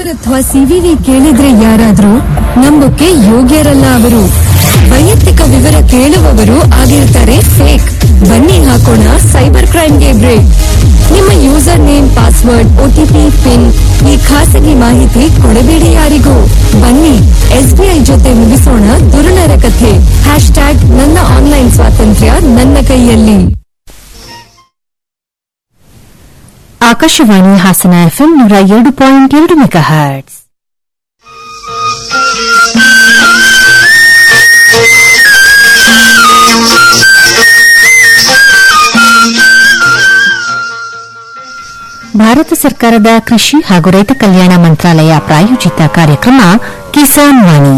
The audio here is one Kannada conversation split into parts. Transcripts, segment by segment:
ನಂಬರ್ ಅಥವಾ ಸಿವಿವಿ ಕೇಳಿದ್ರೆ ಯಾರಾದ್ರೂ ನಂಬಕ್ಕೆ ಯೋಗ್ಯರಲ್ಲ ಅವರು ವೈಯಕ್ತಿಕ ವಿವರ ಕೇಳುವವರು ಆಗಿರ್ತಾರೆ ಫೇಕ್ ಬನ್ನಿ ಹಾಕೋಣ ಸೈಬರ್ ಕ್ರೈಮ್ಗೆ ಬ್ರೇಕ್ ನಿಮ್ಮ user name password OTP pin ಈ ಖಾಸಗಿ ಮಾಹಿತಿ ಕೊಡಬೇಡಿ ಯಾರಿಗೂ ಬನ್ನಿ ಎಸ್ಬಿಐ ಜೊತೆ ಮುಗಿಸೋಣ ದುರುಳರ ಕಥೆ ಹ್ಯಾಶ್ ಟ್ಯಾಗ್ ನನ್ನ ಆನ್ಲೈನ್ ಸ್ವಾತಂತ್ರ್ಯ ನನ್ನ ಕೈಯಲ್ಲಿ ಆಕಾಶವಾಣಿ ಹಾಸನ ಎಫ್ಎಂ ನೂರ ಎರಡು ಪಾಯಿಂಟ್ ಎರಡು ಮೆಗಾ ಹರ್ಟ್ಸ್ ಭಾರತ ಸರ್ಕಾರದ ಕೃಷಿ ಹಾಗೂ ರೈತ ಕಲ್ಯಾಣ ಮಂತ್ರಾಲಯ ಪ್ರಾಯೋಜಿತ ಕಾರ್ಯಕ್ರಮ ಕಿಸಾನ್ ವಾಣಿ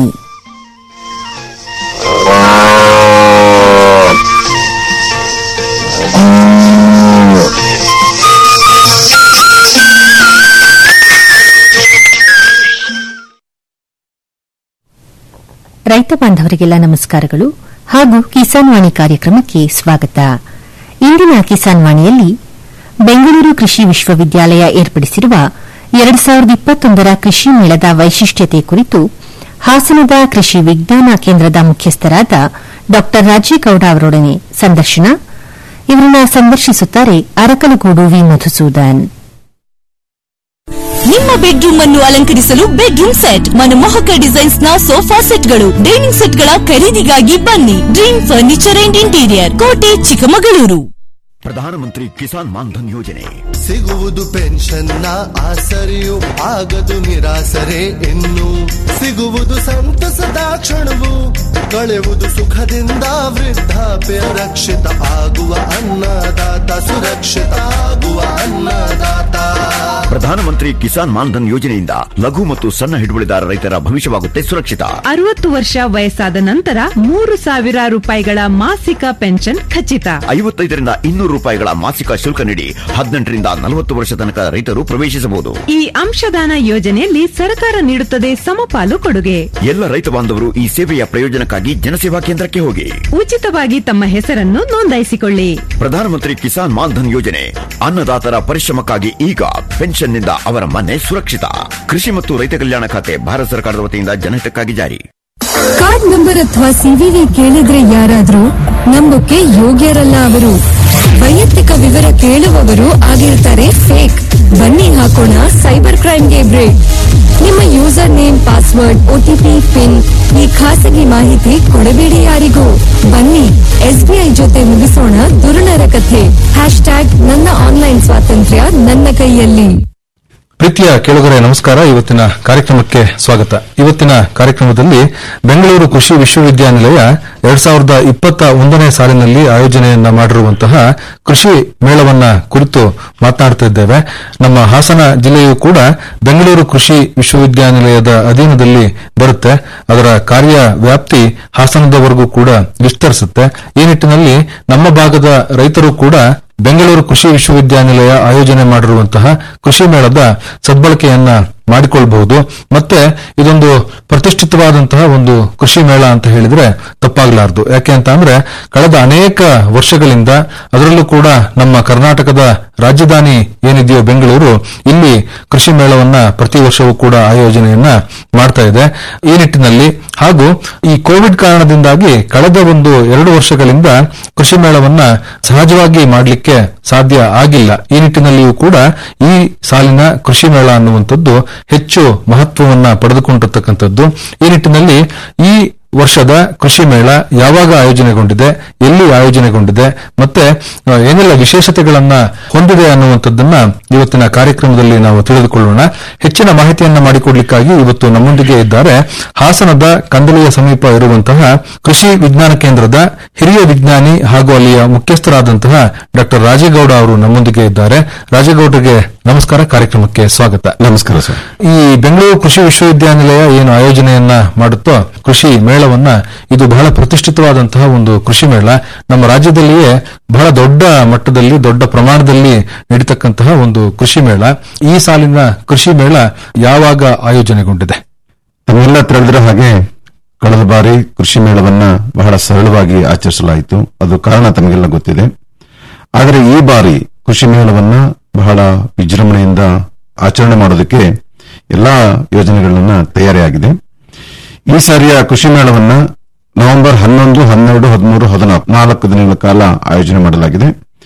ರೈತ ಬಾಂಧವರಿಗೆಲ್ಲ ನಮಸ್ಕಾರಗಳು ಹಾಗೂ ಕಿಸಾನ್ ವಾಣಿ ಕಾರ್ಯಕ್ರಮಕ್ಕೆ ಸ್ವಾಗತ ಇಂದಿನ ಕಿಸಾನ್ ವಾಣಿಯಲ್ಲಿ ಬೆಂಗಳೂರು ಕೃಷಿ ವಿಶ್ವವಿದ್ಯಾಲಯ ಏರ್ಪಡಿಸಿರುವ ಎರಡು ಸಾವಿರದ ಇಪ್ಪತ್ತೊಂದರ ಕೃಷಿ ಮೇಳದ ವೈಶಿಷ್ಟ್ಯತೆ ಕುರಿತು ಹಾಸನದ ಕೃಷಿ ವಿಜ್ಞಾನ ಕೇಂದ್ರದ ಮುಖ್ಯಸ್ಥರಾದ ಡಾ ರಾಜೇಗೌಡ ಅವರೊಡನೆ ಸಂದರ್ಶನ ಇವರನ್ನ ಸಂದರ್ಶಿಸುತ್ತಾರೆ ಅರಕಲಗೂಡು ವಿ ಮಧುಸೂದನ್ ನಿಮ್ಮ ಬೆಡ್ರೂಮ್ ಅನ್ನು ಅಲಂಕರಿಸಲು ಬೆಡ್ರೂಮ್ ಸೆಟ್ ಮನಮೋಹಕ ಡಿಸೈನ್ಸ್ ನ ಸೋಫಾ ಸೆಟ್ಗಳು ಡೈನಿಂಗ್ ಸೆಟ್ಗಳ ಖರೀದಿಗಾಗಿ ಬನ್ನಿ ಡ್ರೀಮ್ ಫರ್ನಿಚರ್ ಅಂಡ್ ಇಂಟೀರಿಯರ್ ಕೋಟೆ ಚಿಕ್ಕಮಗಳೂರು ಪ್ರಧಾನಮಂತ್ರಿ ಕಿಸಾನ್ ಮಾನ್ಧನ್ ಯೋಜನೆ ಸಿಗುವುದು ಪೆನ್ಷನ್ನ ಆಸರೆಯು ಆಗದು ನಿರಾಸರೆ ಇನ್ನು ಸಿಗುವುದು ಸಂತಸದ ಕ್ಷಣವು ಕಳೆವುದು ಸುಖದಿಂದ ವೃದ್ಧಾಪ್ಯ ರಕ್ಷಿತ ಆಗುವ ಅನ್ನದಾತ ಸುರಕ್ಷಿತ ಆಗುವ ಅನ್ನದಾತ ಪ್ರಧಾನಮಂತ್ರಿ ಕಿಸಾನ್ ಮಾನ್ಧನ್ ಯೋಜನೆಯಿಂದ ಲಘು ಮತ್ತು ಸಣ್ಣ ಹಿಡುವಳಿದಾರ ರೈತರ ಭವಿಷ್ಯವಾಗುತ್ತೆ ಸುರಕ್ಷಿತ ಅರವತ್ತು ವರ್ಷ ವಯಸ್ಸಾದ ನಂತರ ಮೂರು ಸಾವಿರ ರೂಪಾಯಿಗಳ ಮಾಸಿಕ ಪೆನ್ಷನ್ ಖಚಿತ ಐವತ್ತೈದರಿಂದ ಇನ್ನೂರು ರೂಪಾಯಿಗಳ ಮಾಸಿಕ ಶುಲ್ಕ ನೀಡಿ ಹದಿನೆಂಟರಿಂದ ನಲವತ್ತು ವರ್ಷ ತನಕ ರೈತರು ಪ್ರವೇಶಿಸಬಹುದು ಈ ಅಂಶದಾನ ಯೋಜನೆಯಲ್ಲಿ ಸರ್ಕಾರ ನೀಡುತ್ತದೆ ಸಮಪಾಲು ಕೊಡುಗೆ ಎಲ್ಲ ರೈತ ಬಾಂಧವರು ಈ ಸೇವೆಯ ಪ್ರಯೋಜನಕ್ಕಾಗಿ ಜನಸೇವಾ ಕೇಂದ್ರಕ್ಕೆ ಹೋಗಿ ಉಚಿತವಾಗಿ ತಮ್ಮ ಹೆಸರನ್ನು ನೋಂದಾಯಿಸಿಕೊಳ್ಳಿ ಪ್ರಧಾನಮಂತ್ರಿ ಕಿಸಾನ್ ಮಾನ್ಧನ್ ಯೋಜನೆ ಅನ್ನದಾತರ ಪರಿಶ್ರಮಕ್ಕಾಗಿ ಈಗ ಪೆನ್ಷನ್ನಿಂದ ಅವರ ಮನೆ ಸುರಕ್ಷಿತ ಕೃಷಿ ಮತ್ತು ರೈತ ಕಲ್ಯಾಣ ಖಾತೆ ಭಾರತ ಸರ್ಕಾರದ ವತಿಯಿಂದ ಜನಹಿತಕ್ಕಾಗಿ ಜಾರಿ ಕಾರ್ಡ್ ನಂಬರ್ ಅಥವಾ ಸಿವಿವಿ ಕೇಳಿದ್ರೆ ಯಾರಾದ್ರೂ ನಂಬಕ್ಕೆ ಯೋಗ್ಯರಲ್ಲ ಅವರು ವೈಯಕ್ತಿಕ ವಿವರ ಕೇಳುವವರು ಆಗಿರ್ತಾರೆ ಫೇಕ್ ಬನ್ನಿ ಹಾಕೋಣ ಸೈಬರ್ ಕ್ರೈಮ್ಗೆ ಬ್ರೇಕ್ ನಿಮ್ಮ user name password OTP pin ಈ ಖಾಸಗಿ ಮಾಹಿತಿ ಕೊಡಬೇಡಿ ಯಾರಿಗೂ ಬನ್ನಿ ಎಸ್ಬಿಐ ಜೊತೆ ಮುಗಿಸೋಣ ದುರುಳರ ಕಥೆ ಹ್ಯಾಶ್ ಟ್ಯಾಗ್ ನನ್ನ ಆನ್ಲೈನ್ ಸ್ವಾತಂತ್ರ್ಯ ನನ್ನ ಕೈಯಲ್ಲಿ ಪ್ರೀತಿಯ ಕೇಳುಗರೆ ನಮಸ್ಕಾರ ಇವತ್ತಿನ ಕಾರ್ಯಕ್ರಮಕ್ಕೆ ಸ್ವಾಗತ ಇವತ್ತಿನ ಕಾರ್ಯಕ್ರಮದಲ್ಲಿ ಬೆಂಗಳೂರು ಕೃಷಿ ವಿಶ್ವವಿದ್ಯಾನಿಲಯ ಎರಡ್ ಸಾವಿರದ ಇಪ್ಪತ್ತ ಒಂದನೇ ಸಾಲಿನಲ್ಲಿ ಆಯೋಜನೆಯನ್ನ ಮಾಡಿರುವಂತಹ ಕೃಷಿ ಮೇಳವನ್ನ ಕುರಿತು ಮಾತನಾಡ್ತಾ ಇದ್ದೇವೆ ನಮ್ಮ ಹಾಸನ ಜಿಲ್ಲೆಯು ಕೂಡ ಬೆಂಗಳೂರು ಕೃಷಿ ವಿಶ್ವವಿದ್ಯಾನಿಲಯದ ಅಧೀನದಲ್ಲಿ ಬರುತ್ತೆ ಅದರ ಕಾರ್ಯ ವ್ಯಾಪ್ತಿ ಹಾಸನದವರೆಗೂ ಕೂಡ ವಿಸ್ತರಿಸುತ್ತೆ ಈ ನಿಟ್ಟಿನಲ್ಲಿ ನಮ್ಮ ಭಾಗದ ರೈತರು ಕೂಡ ಬೆಂಗಳೂರು ಕೃಷಿ ವಿಶ್ವವಿದ್ಯಾನಿಲಯ ಆಯೋಜನೆ ಮಾಡಿರುವಂತಹ ಕೃಷಿ ಮೇಳದ ಸದ್ಬಳಕೆಯನ್ನ ಮಾಡಿಕೊಳ್ಳಬಹುದು ಮತ್ತೆ ಇದೊಂದು ಪ್ರತಿಷ್ಠಿತವಾದಂತಹ ಒಂದು ಕೃಷಿ ಮೇಳ ಅಂತ ಹೇಳಿದ್ರೆ ತಪ್ಪಾಗಲಾರದು ಯಾಕೆ ಅಂತ ಅಂದ್ರೆ ಕಳೆದ ಅನೇಕ ವರ್ಷಗಳಿಂದ ಅದರಲ್ಲೂ ಕೂಡ ನಮ್ಮ ಕರ್ನಾಟಕದ ರಾಜಧಾನಿ ಏನಿದೆಯೋ ಬೆಂಗಳೂರು ಇಲ್ಲಿ ಕೃಷಿ ಮೇಳವನ್ನ ಪ್ರತಿ ವರ್ಷವೂ ಕೂಡ ಆಯೋಜನೆಯನ್ನ ಮಾಡ್ತಾ ಇದೆ ಈ ನಿಟ್ಟಿನಲ್ಲಿ ಹಾಗೂ ಈ ಕೋವಿಡ್ ಕಾರಣದಿಂದಾಗಿ ಕಳೆದ ಒಂದು ಎರಡು ವರ್ಷಗಳಿಂದ ಕೃಷಿ ಮೇಳವನ್ನ ಸಹಜವಾಗಿ ಮಾಡಲಿಕ್ಕೆ ಸಾಧ್ಯ ಆಗಿಲ್ಲ ಈ ನಿಟ್ಟಿನಲ್ಲಿಯೂ ಕೂಡ ಈ ಸಾಲಿನ ಕೃಷಿ ಮೇಳ ಅನ್ನುವಂಥದ್ದು ಹೆಚ್ಚು ಮಹತ್ವವನ್ನ ಪಡೆದುಕೊಂಡಿರ್ತಕ್ಕಂಥದ್ದು ಈ ನಿಟ್ಟಿನಲ್ಲಿ ಈ ವರ್ಷದ ಕೃಷಿ ಮೇಳ ಯಾವಾಗ ಆಯೋಜನೆಗೊಂಡಿದೆ ಎಲ್ಲಿ ಆಯೋಜನೆಗೊಂಡಿದೆ ಮತ್ತೆ ಆ, ಏನೆಲ್ಲ ವಿಶೇಷತೆಗಳನ್ನ ಹೊಂದಿದೆ ಅನ್ನುವಂಥದ್ದನ್ನ ಇವತ್ತಿನ ಕಾರ್ಯಕ್ರಮದಲ್ಲಿ ನಾವು ತಿಳಿದುಕೊಳ್ಳೋಣ ಹೆಚ್ಚಿನ ಮಾಹಿತಿಯನ್ನ ಮಾಡಿಕೊಡ್ಲಿಕ್ಕಾಗಿ ಇವತ್ತು ನಮ್ಮೊಂದಿಗೆ ಇದ್ದಾರೆ ಹಾಸನದ ಕಂದಲಿಯ ಸಮೀಪ ಇರುವಂತಹ ಕೃಷಿ ವಿಜ್ಞಾನ ಕೇಂದ್ರದ ಹಿರಿಯ ವಿಜ್ಞಾನಿ ಹಾಗೂ ಅಲ್ಲಿಯ ಮುಖ್ಯಸ್ಥರಾದಂತಹ ಡಾಕ್ಟರ್ ರಾಜೇಗೌಡ ಅವರು ನಮ್ಮೊಂದಿಗೆ ಇದ್ದಾರೆ ರಾಜೇಗೌಡರಿಗೆ ನಮಸ್ಕಾರ ಕಾರ್ಯಕ್ರಮಕ್ಕೆ ಸ್ವಾಗತ ನಮಸ್ಕಾರ ಸರ್ ಈ ಬೆಂಗಳೂರು ಕೃಷಿ ವಿಶ್ವವಿದ್ಯಾನಿಲಯ ಏನು ಆಯೋಜನೆಯನ್ನ ಮಾಡುತ್ತೋ ಕೃಷಿ ಮೇಳವನ್ನ ಇದು ಬಹಳ ಪ್ರತಿಷ್ಠಿತವಾದಂತಹ ಒಂದು ಕೃಷಿ ಮೇಳ ನಮ್ಮ ರಾಜ್ಯದಲ್ಲಿಯೇ ಬಹಳ ದೊಡ್ಡ ಮಟ್ಟದಲ್ಲಿ ದೊಡ್ಡ ಪ್ರಮಾಣದಲ್ಲಿ ನಡೀತಕ್ಕಂತಹ ಒಂದು ಕೃಷಿ ಮೇಳ ಈ ಸಾಲಿನ ಕೃಷಿ ಮೇಳ ಯಾವಾಗ ಆಯೋಜನೆಗೊಂಡಿದೆ ತಮ್ಮೆಲ್ಲ ತಿಳಿದಿರೋ ಹಾಗೆ ಕಳೆದ ಬಾರಿ ಕೃಷಿ ಮೇಳವನ್ನ ಬಹಳ ಸರಳವಾಗಿ ಆಚರಿಸಲಾಯಿತು ಅದು ಕಾರಣ ತಮಗೆಲ್ಲ ಗೊತ್ತಿದೆ ಆದರೆ ಈ ಬಾರಿ ಕೃಷಿ ಮೇಳವನ್ನ ಬಹಳ ವಿಜೃಂಭಣೆಯಿಂದ ಆಚರಣೆ ಮಾಡೋದಕ್ಕೆ ಎಲ್ಲಾ ಯೋಜನೆಗಳನ್ನ ತಯಾರಿಯಾಗಿದೆ ಈ ಸಾರಿಯ ಕೃಷಿ ಮೇಳವನ್ನ ನವೆಂಬರ್ ಹನ್ನೊಂದು ಹನ್ನೆರಡು ಹದಿಮೂರು ಹದಿನಾಲ್ಕು ನಾಲ್ಕು ದಿನಗಳ ಕಾಲ ಆಯೋಜನೆ ಮಾಡಲಾಗಿದೆ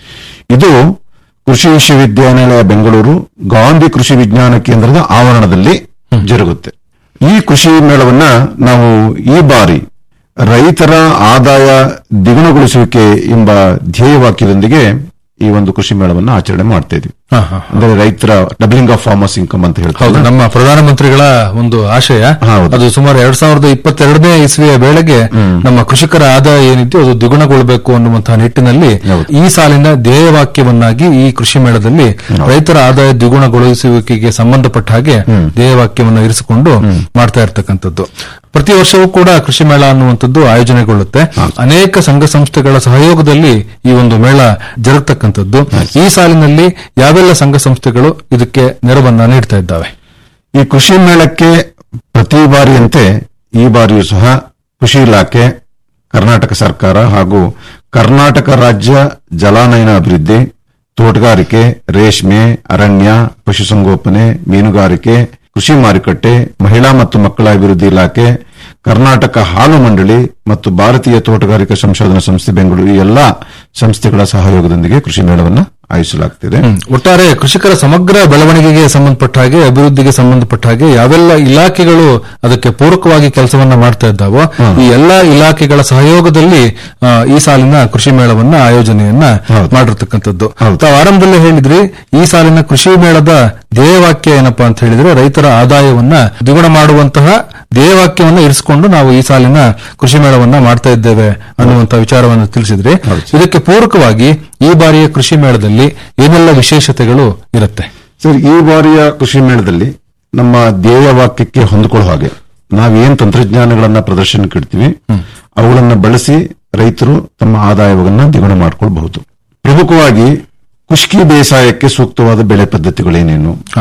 ಇದು ಕೃಷಿ ವಿಶ್ವವಿದ್ಯಾನಿಲಯ ಬೆಂಗಳೂರು ಗಾಂಧಿ ಕೃಷಿ ವಿಜ್ಞಾನ ಕೇಂದ್ರದ ಆವರಣದಲ್ಲಿ ಜರುಗುತ್ತೆ ಈ ಕೃಷಿ ಮೇಳವನ್ನ ನಾವು ಈ ಬಾರಿ ರೈತರ ಆದಾಯ ದ್ವಿಗುಣಗೊಳಿಸುವಿಕೆ ಎಂಬ ಧ್ಯೇಯವಾಕ್ಯದೊಂದಿಗೆ ಈ ಒಂದು ಕೃಷಿ ಮೇಳವನ್ನ ಆಚರಣೆ ಮಾಡ್ತಾ ಇದ್ವಿ ಹಾ, ಹಾ. ಅಂದ್ರೆ ರೈತರ ಡಬ್ಲಿಂಗ್ ಆಫ್ ಫಾರ್ಮರ್ಸ್ ಇನ್ಕಮ್ ಅಂತ ಹೌದು ಹೇಳ್ತಾರೆ ನಮ್ಮ ಪ್ರಧಾನಮಂತ್ರಿಗಳ ಒಂದು ಆಶಯ ಹೌದು. ಅದು ಸುಮಾರು ಎರಡ್ ಸಾವಿರದ ಇಪ್ಪತ್ತೆರಡನೇ ಇಸ್ವಿಯ ವೇಳೆಗೆ ನಮ್ಮ ಕೃಷಿಕರ ಆದಾಯ ಏನಿದೆಯೋ ಅದು ದ್ವಿಗುಣಗೊಳ್ಳಬೇಕು ಅನ್ನುವಂತಹ ನಿಟ್ಟಿನಲ್ಲಿ ಹೌದು. ಈ ಸಾಲಿನ ಧ್ಯೇಯವಾಕ್ಯವನ್ನಾಗಿ ಈ ಕೃಷಿ ಮೇಳದಲ್ಲಿ ರೈತರ ಆದಾಯ ದ್ವಿಗುಣಗೊಳಿಸುವಿಕೆಗೆ ಸಂಬಂಧಪಟ್ಟ ಹಾಗೆ ಧ್ಯೇಯವಾಕ್ಯವನ್ನು ಇರಿಸಿಕೊಂಡು ಮಾಡ್ತಾ ಇರತಕ್ಕಂಥದ್ದು ಪ್ರತಿ ವರ್ಷವೂ ಕೂಡ ಕೃಷಿ ಮೇಳ ಅನ್ನುವಂಥದ್ದು ಆಯೋಜನೆಗೊಳ್ಳುತ್ತೆ ಅನೇಕ ಸಂಘ ಸಂಸ್ಥೆಗಳ ಸಹಯೋಗದಲ್ಲಿ ಈ ಒಂದು ಮೇಳ ಜರುಗತಕ್ಕಂಥದ್ದು ಈ ಸಾಲಿನಲ್ಲಿ ಯಾವೆಲ್ಲ ಸಂಘ ಸಂಸ್ಥೆಗಳು ಇದಕ್ಕೆ ನೆರವನ್ನ ನೀಡ್ತಾ ಇದ್ದಾವೆ ಈ ಕೃಷಿ ಮೇಳಕ್ಕೆ ಪ್ರತಿ ಬಾರಿಯಂತೆ ಈ ಬಾರಿಯೂ ಸಹ ಕೃಷಿ ಇಲಾಖೆ ಕರ್ನಾಟಕ ಸರ್ಕಾರ ಹಾಗೂ ಕರ್ನಾಟಕ ರಾಜ್ಯ ಜಲಾನಯನ ಅಭಿವೃದ್ಧಿ ತೋಟಗಾರಿಕೆ ರೇಷ್ಮೆ ಅರಣ್ಯ ಪಶುಸಂಗೋಪನೆ ಮೀನುಗಾರಿಕೆ ಕೃಷಿ ಮಾರುಕಟ್ಟೆ ಮಹಿಳಾ ಮತ್ತು ಮಕ್ಕಳ ಅಭಿವೃದ್ಧಿ ಇಲಾಖೆ ಕರ್ನಾಟಕ ಹಾಲು ಮಂಡಳಿ ಮತ್ತು ಭಾರತೀಯ ತೋಟಗಾರಿಕಾ ಸಂಶೋಧನಾ ಸಂಸ್ಥೆ ಬೆಂಗಳೂರು ಈ ಎಲ್ಲಾ ಸಂಸ್ಥೆಗಳ ಸಹಯೋಗದೊಂದಿಗೆ ಕೃಷಿ ಮೇಳವನ್ನು ಆಯೋಜಿಸಲಾಗುತ್ತಿದೆ ಹ್ಮ್. ಒಟ್ಟಾರೆ ಕೃಷಿಕರ ಸಮಗ್ರ ಬೆಳವಣಿಗೆಗೆ ಸಂಬಂಧಪಟ್ಟ ಹಾಗೆ ಅಭಿವೃದ್ಧಿಗೆ ಸಂಬಂಧಪಟ್ಟ ಹಾಗೆ ಯಾವೆಲ್ಲ ಇಲಾಖೆಗಳು ಅದಕ್ಕೆ ಪೂರಕವಾಗಿ ಕೆಲಸವನ್ನ ಮಾಡ್ತಾ ಇದ್ದಾವೋ ಈ ಎಲ್ಲಾ ಇಲಾಖೆಗಳ ಸಹಯೋಗದಲ್ಲಿ ಆ, ಈ ಸಾಲಿನ ಕೃಷಿ ಮೇಳವನ್ನ ಆಯೋಜನೆಯನ್ನ ಹೌದು. ಮಾಡಿರ್ತಕ್ಕಂಥದ್ದು ಹೌದು. ತಾವು ಆರಂಭದಲ್ಲೇ ಹೇಳಿದ್ರಿ ಈ ಸಾಲಿನ ಕೃಷಿ ಮೇಳದ ಧ್ಯೇಯವಾಕ್ಯ ಏನಪ್ಪಾ ಅಂತ ಹೇಳಿದ್ರೆ ರೈತರ ಆದಾಯವನ್ನ ದ್ವಿಗುಣ ಮಾಡುವಂತಹ ಧ್ಯೇಯವಾಕ್ಯವನ್ನ ಇರಿಸಿಕೊಂಡು ನಾವು ಈ ಸಾಲಿನ ಕೃಷಿ ಮೇಳವನ್ನ ಮಾಡ್ತಾ ಇದ್ದೇವೆ ಅನ್ನುವಂತ ವಿಚಾರವನ್ನು ತಿಳಿಸಿದ್ರಿ ಇದಕ್ಕೆ ಪೂರಕವಾಗಿ ಈ ಬಾರಿಯ ಕೃಷಿ ಮೇಳದಲ್ಲಿ ಏನೆಲ್ಲ ವಿಶೇಷತೆಗಳು ಇರುತ್ತೆ ಸರ್ ಈ ಬಾರಿಯ ಕೃಷಿ ಮೇಳದಲ್ಲಿ ನಮ್ಮ ಧ್ಯೇಯ ವಾಕ್ಯಕ್ಕೆ ಹೊಂದಿಕೊಳ್ಳುವ ಹಾಗೆ ನಾವೇನ್ ತಂತ್ರಜ್ಞಾನಗಳನ್ನ ಪ್ರದರ್ಶನಕ್ಕೆ ಇಡ್ತೀವಿ ಅವುಗಳನ್ನ ಬಳಸಿ ರೈತರು ತಮ್ಮ ಆದಾಯವನ್ನ ದ್ವಿಗುಣ ಮಾಡಿಕೊಳ್ಳಬಹುದು ಪ್ರಮುಖವಾಗಿ ಕುಷ್ಕಿ ಬೇಸಾಯಕ್ಕೆ ಸೂಕ್ತವಾದ ಬೆಳೆ ಪದ್ಧತಿಗಳೇನೇನು ಹ.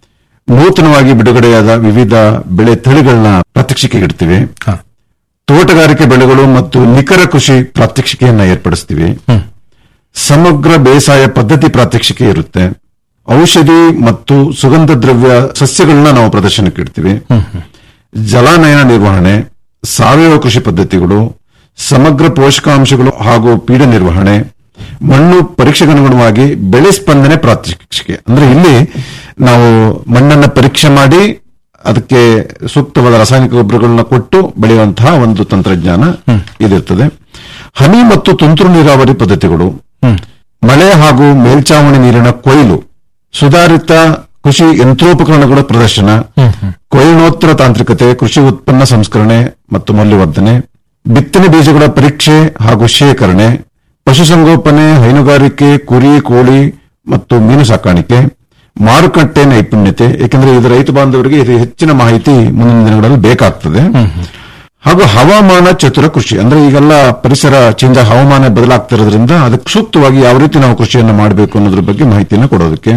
ನೂತನವಾಗಿ ಬಿಡುಗಡೆಯಾದ ವಿವಿಧ ಬೆಳೆ ತಳಿಗಳನ್ನ ಪ್ರಾತ್ಯಕ್ಷಿಕೆ ಇಡ್ತೀವಿ ಹ. ತೋಟಗಾರಿಕೆ ಬೆಳೆಗಳು ಮತ್ತು ನಿಖರ ಕೃಷಿ ಪ್ರಾತ್ಯಕ್ಷಿಕೆಯನ್ನ ಏರ್ಪಡಿಸ್ತೀವಿ ಸಮಗ್ರ ಬೇಸಾಯ ಪದ್ಧತಿ ಪ್ರಾತ್ಯಕ್ಷಿಕೆ ಇರುತ್ತೆ ಔಷಧಿ ಮತ್ತು ಸುಗಂಧ ದ್ರವ್ಯ ಸಸ್ಯಗಳನ್ನ ನಾವು ಪ್ರದರ್ಶನಕ್ಕೆ ಇಡ್ತೀವಿ ಜಲಾನಯನ ನಿರ್ವಹಣೆ ಸಾವಯವ ಕೃಷಿ ಪದ್ಧತಿಗಳು ಸಮಗ್ರ ಪೋಷಕಾಂಶಗಳು ಹಾಗೂ ಪೀಡ ನಿರ್ವಹಣೆ ಮಣ್ಣು ಪರೀಕ್ಷೆಗನುಗುಣವಾಗಿ ಬೆಳೆ ಸ್ಪಂದನೆ ಪ್ರಾತ್ಯಕ್ಷಿಕೆ ಅಂದ್ರೆ ಇಲ್ಲಿ ನಾವು ಮಣ್ಣನ್ನ ಪರೀಕ್ಷೆ ಮಾಡಿ ಅದಕ್ಕೆ ಸೂಕ್ತವಾದ ರಾಸಾಯನಿಕ ಗೊಬ್ಬರಗಳನ್ನ ಕೊಟ್ಟು ಬೆಳೆಯುವಂತಹ ಒಂದು ತಂತ್ರಜ್ಞಾನ ಇದಿರ್ತದೆ ಹನಿ ಮತ್ತು ತುಂತುರು ನೀರಾವರಿ ಪದ್ಧತಿಗಳು ಮಳೆ ಹಾಗೂ ಮೇಲ್ಚಾವಣಿ ನೀರಿನ ಕೊಯ್ಲು ಸುಧಾರಿತ ಕೃಷಿ ಯಂತ್ರೋಪಕರಣಗಳ ಪ್ರದರ್ಶನ ಕೊಯ್ಲೋತ್ತರ ತಾಂತ್ರಿಕತೆ ಕೃಷಿ ಉತ್ಪನ್ನ ಸಂಸ್ಕರಣೆ ಮತ್ತು ಮೌಲ್ಯವರ್ಧನೆ ಬಿತ್ತನೆ ಬೀಜಗಳ ಪರೀಕ್ಷೆ ಹಾಗೂ ಶೇಖರಣೆ ಪಶುಸಂಗೋಪನೆ ಹೈನುಗಾರಿಕೆ ಕುರಿ ಕೋಳಿ ಮತ್ತು ಮೀನು ಸಾಕಾಣಿಕೆ ಮಾರುಕಟ್ಟೆ ನೈಪುಣ್ಯತೆ ಏಕೆಂದರೆ ಇದು ರೈತ ಬಾಂಧವರಿಗೆ ಇದು ಹೆಚ್ಚಿನ ಮಾಹಿತಿ ಮುಂದಿನ ದಿನಗಳಲ್ಲಿ ಬೇಕಾಗ್ತದೆ ಹಾಗೂ ಹವಾಮಾನ ಚತುರ ಕೃಷಿ ಅಂದ್ರೆ ಈಗೆಲ್ಲ ಪರಿಸರ ಚೇಂಜ್ ಆಗಿ ಹವಾಮಾನ ಬದಲಾಗ್ತಿರೋದ್ರಿಂದ ಅದಕ್ಕೆ ಸೂಕ್ತವಾಗಿ ಯಾವ ರೀತಿ ನಾವು ಕೃಷಿಯನ್ನು ಮಾಡಬೇಕು ಅನ್ನೋದ್ರ ಬಗ್ಗೆ ಮಾಹಿತಿಯನ್ನು ಕೊಡೋದಕ್ಕೆ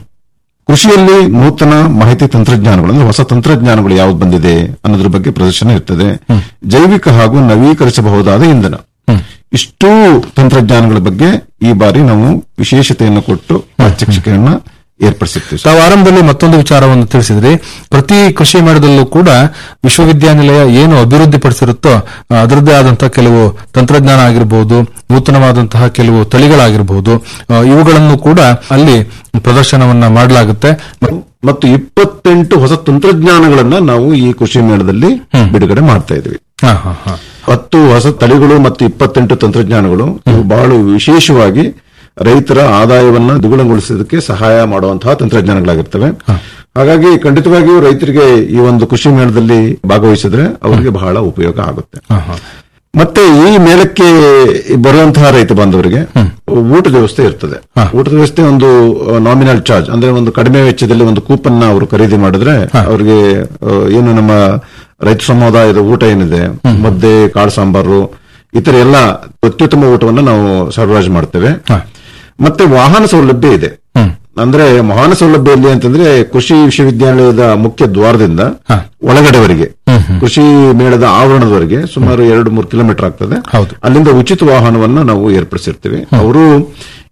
ಕೃಷಿಯಲ್ಲಿ ನೂತನ ಮಾಹಿತಿ ತಂತ್ರಜ್ಞಾನಗಳು ಅಂದ್ರೆ ಹೊಸ ತಂತ್ರಜ್ಞಾನಗಳು ಯಾವ್ದು ಬಂದಿದೆ ಅನ್ನೋದ್ರ ಬಗ್ಗೆ ಪ್ರದರ್ಶನ ಇರ್ತದೆ ಜೈವಿಕ ಹಾಗೂ ನವೀಕರಿಸಬಹುದಾದ ಇಂಧನ ಇಷ್ಟೂ ತಂತ್ರಜ್ಞಾನಗಳ ಬಗ್ಗೆ ಈ ಬಾರಿ ನಾವು ವಿಶೇಷತೆಯನ್ನು ಕೊಟ್ಟು ಪ್ರಾತ್ಯಕ್ಷಿಕೆಯನ್ನ ಏರ್ಪಡಿಸಿರ್ತೀವಿ ಸರ್. ತಾವು ಆರಂಭದಲ್ಲಿ ಮತ್ತೊಂದು ವಿಚಾರವನ್ನು ತಿಳಿಸಿದ್ರಿ ಪ್ರತಿ ಕೃಷಿ ಮೇಳದಲ್ಲೂ ಕೂಡ ವಿಶ್ವವಿದ್ಯಾನಿಲಯ ಏನು ಅಭಿವೃದ್ಧಿಪಡಿಸಿರುತ್ತೋ ಆ, ಅದರದ್ದೇ ಆದಂತಹ ಕೆಲವು ತಂತ್ರಜ್ಞಾನ ಆಗಿರಬಹುದು ನೂತನವಾದಂತಹ ಕೆಲವು ತಳಿಗಳಾಗಿರಬಹುದು ಆ, ಇವುಗಳನ್ನು ಕೂಡ ಅಲ್ಲಿ ಪ್ರದರ್ಶನವನ್ನ ಮಾಡಲಾಗುತ್ತೆ ಮತ್ತು ಇಪ್ಪತ್ತೆಂಟು ಹೊಸ ತಂತ್ರಜ್ಞಾನಗಳನ್ನ ನಾವು ಈ ಕೃಷಿ ಮೇಳದಲ್ಲಿ ಬಿಡುಗಡೆ ಮಾಡ್ತಾ ಇದ್ವಿ ಹಾ, ಹಾ, ಹಾ. ಹತ್ತು ಹೊಸ ತಳಿಗಳು ಮತ್ತು ಇಪ್ಪತ್ತೆಂಟು ತಂತ್ರಜ್ಞಾನಗಳು ಇವು ಬಹಳ ವಿಶೇಷವಾಗಿ ರೈತರ ಆದಾಯವನ್ನ ದ್ವಿಗುಣಗೊಳಿಸೋದಕ್ಕೆ ಸಹಾಯ ಮಾಡುವಂತಹ ತಂತ್ರಜ್ಞಾನಗಳಾಗಿರ್ತವೆ ಹಾಗಾಗಿ ಖಂಡಿತವಾಗಿಯೂ ರೈತರಿಗೆ ಈ ಒಂದು ಕೃಷಿ ಮೇಳದಲ್ಲಿ ಭಾಗವಹಿಸಿದ್ರೆ ಅವರಿಗೆ ಬಹಳ ಉಪಯೋಗ ಆಗುತ್ತೆ ಹಾ, ಹಾ. ಮತ್ತೆ ಈ ಮೇಳಕ್ಕೆ ಬರುವಂತಹ ರೈತ ಬಾಂಧವರಿಗೆ ಊಟದ ವ್ಯವಸ್ಥೆ ಇರ್ತದೆ ಊಟದ ವ್ಯವಸ್ಥೆ ಒಂದು ನಾಮಿನಲ್ ಚಾರ್ಜ್ ಅಂದ್ರೆ ಒಂದು ಕಡಿಮೆ ವೆಚ್ಚದಲ್ಲಿ ಒಂದು ಕೂಪನ್ ನ ಅವರು ಖರೀದಿ ಮಾಡಿದ್ರೆ ಅವರಿಗೆ ಆ, ಏನು ನಮ್ಮ ರೈತ ಸಮುದಾಯದ ಊಟ ಏನಿದೆ ಮುದ್ದೆ ಕಾಳು ಸಾಂಬಾರು ಇತರ ಎಲ್ಲ ಅತ್ಯುತ್ತಮ ಊಟವನ್ನು ನಾವು ಸರಬರಾಜು ಮಾಡ್ತೇವೆ ಮತ್ತೆ ವಾಹನ ಸೌಲಭ್ಯ ಇದೆ ಅಂದ್ರೆ ವಾಹನ ಸೌಲಭ್ಯ ಎಲ್ಲಿ ಅಂತಂದ್ರೆ ಕೃಷಿ ವಿಶ್ವವಿದ್ಯಾಲಯದ ಮುಖ್ಯ ದ್ವಾರದಿಂದ ಒಳಗಡೆವರೆಗೆ ಕೃಷಿ ಮೇಳದ ಆವರಣದವರೆಗೆ ಸುಮಾರು ಎರಡು ಮೂರು ಕಿಲೋಮೀಟರ್ ಆಗ್ತದೆ ಹೌದು. ಅಲ್ಲಿಂದ ಉಚಿತ ವಾಹನವನ್ನ ನಾವು ಏರ್ಪಡಿಸಿರ್ತೀವಿ ಅವರು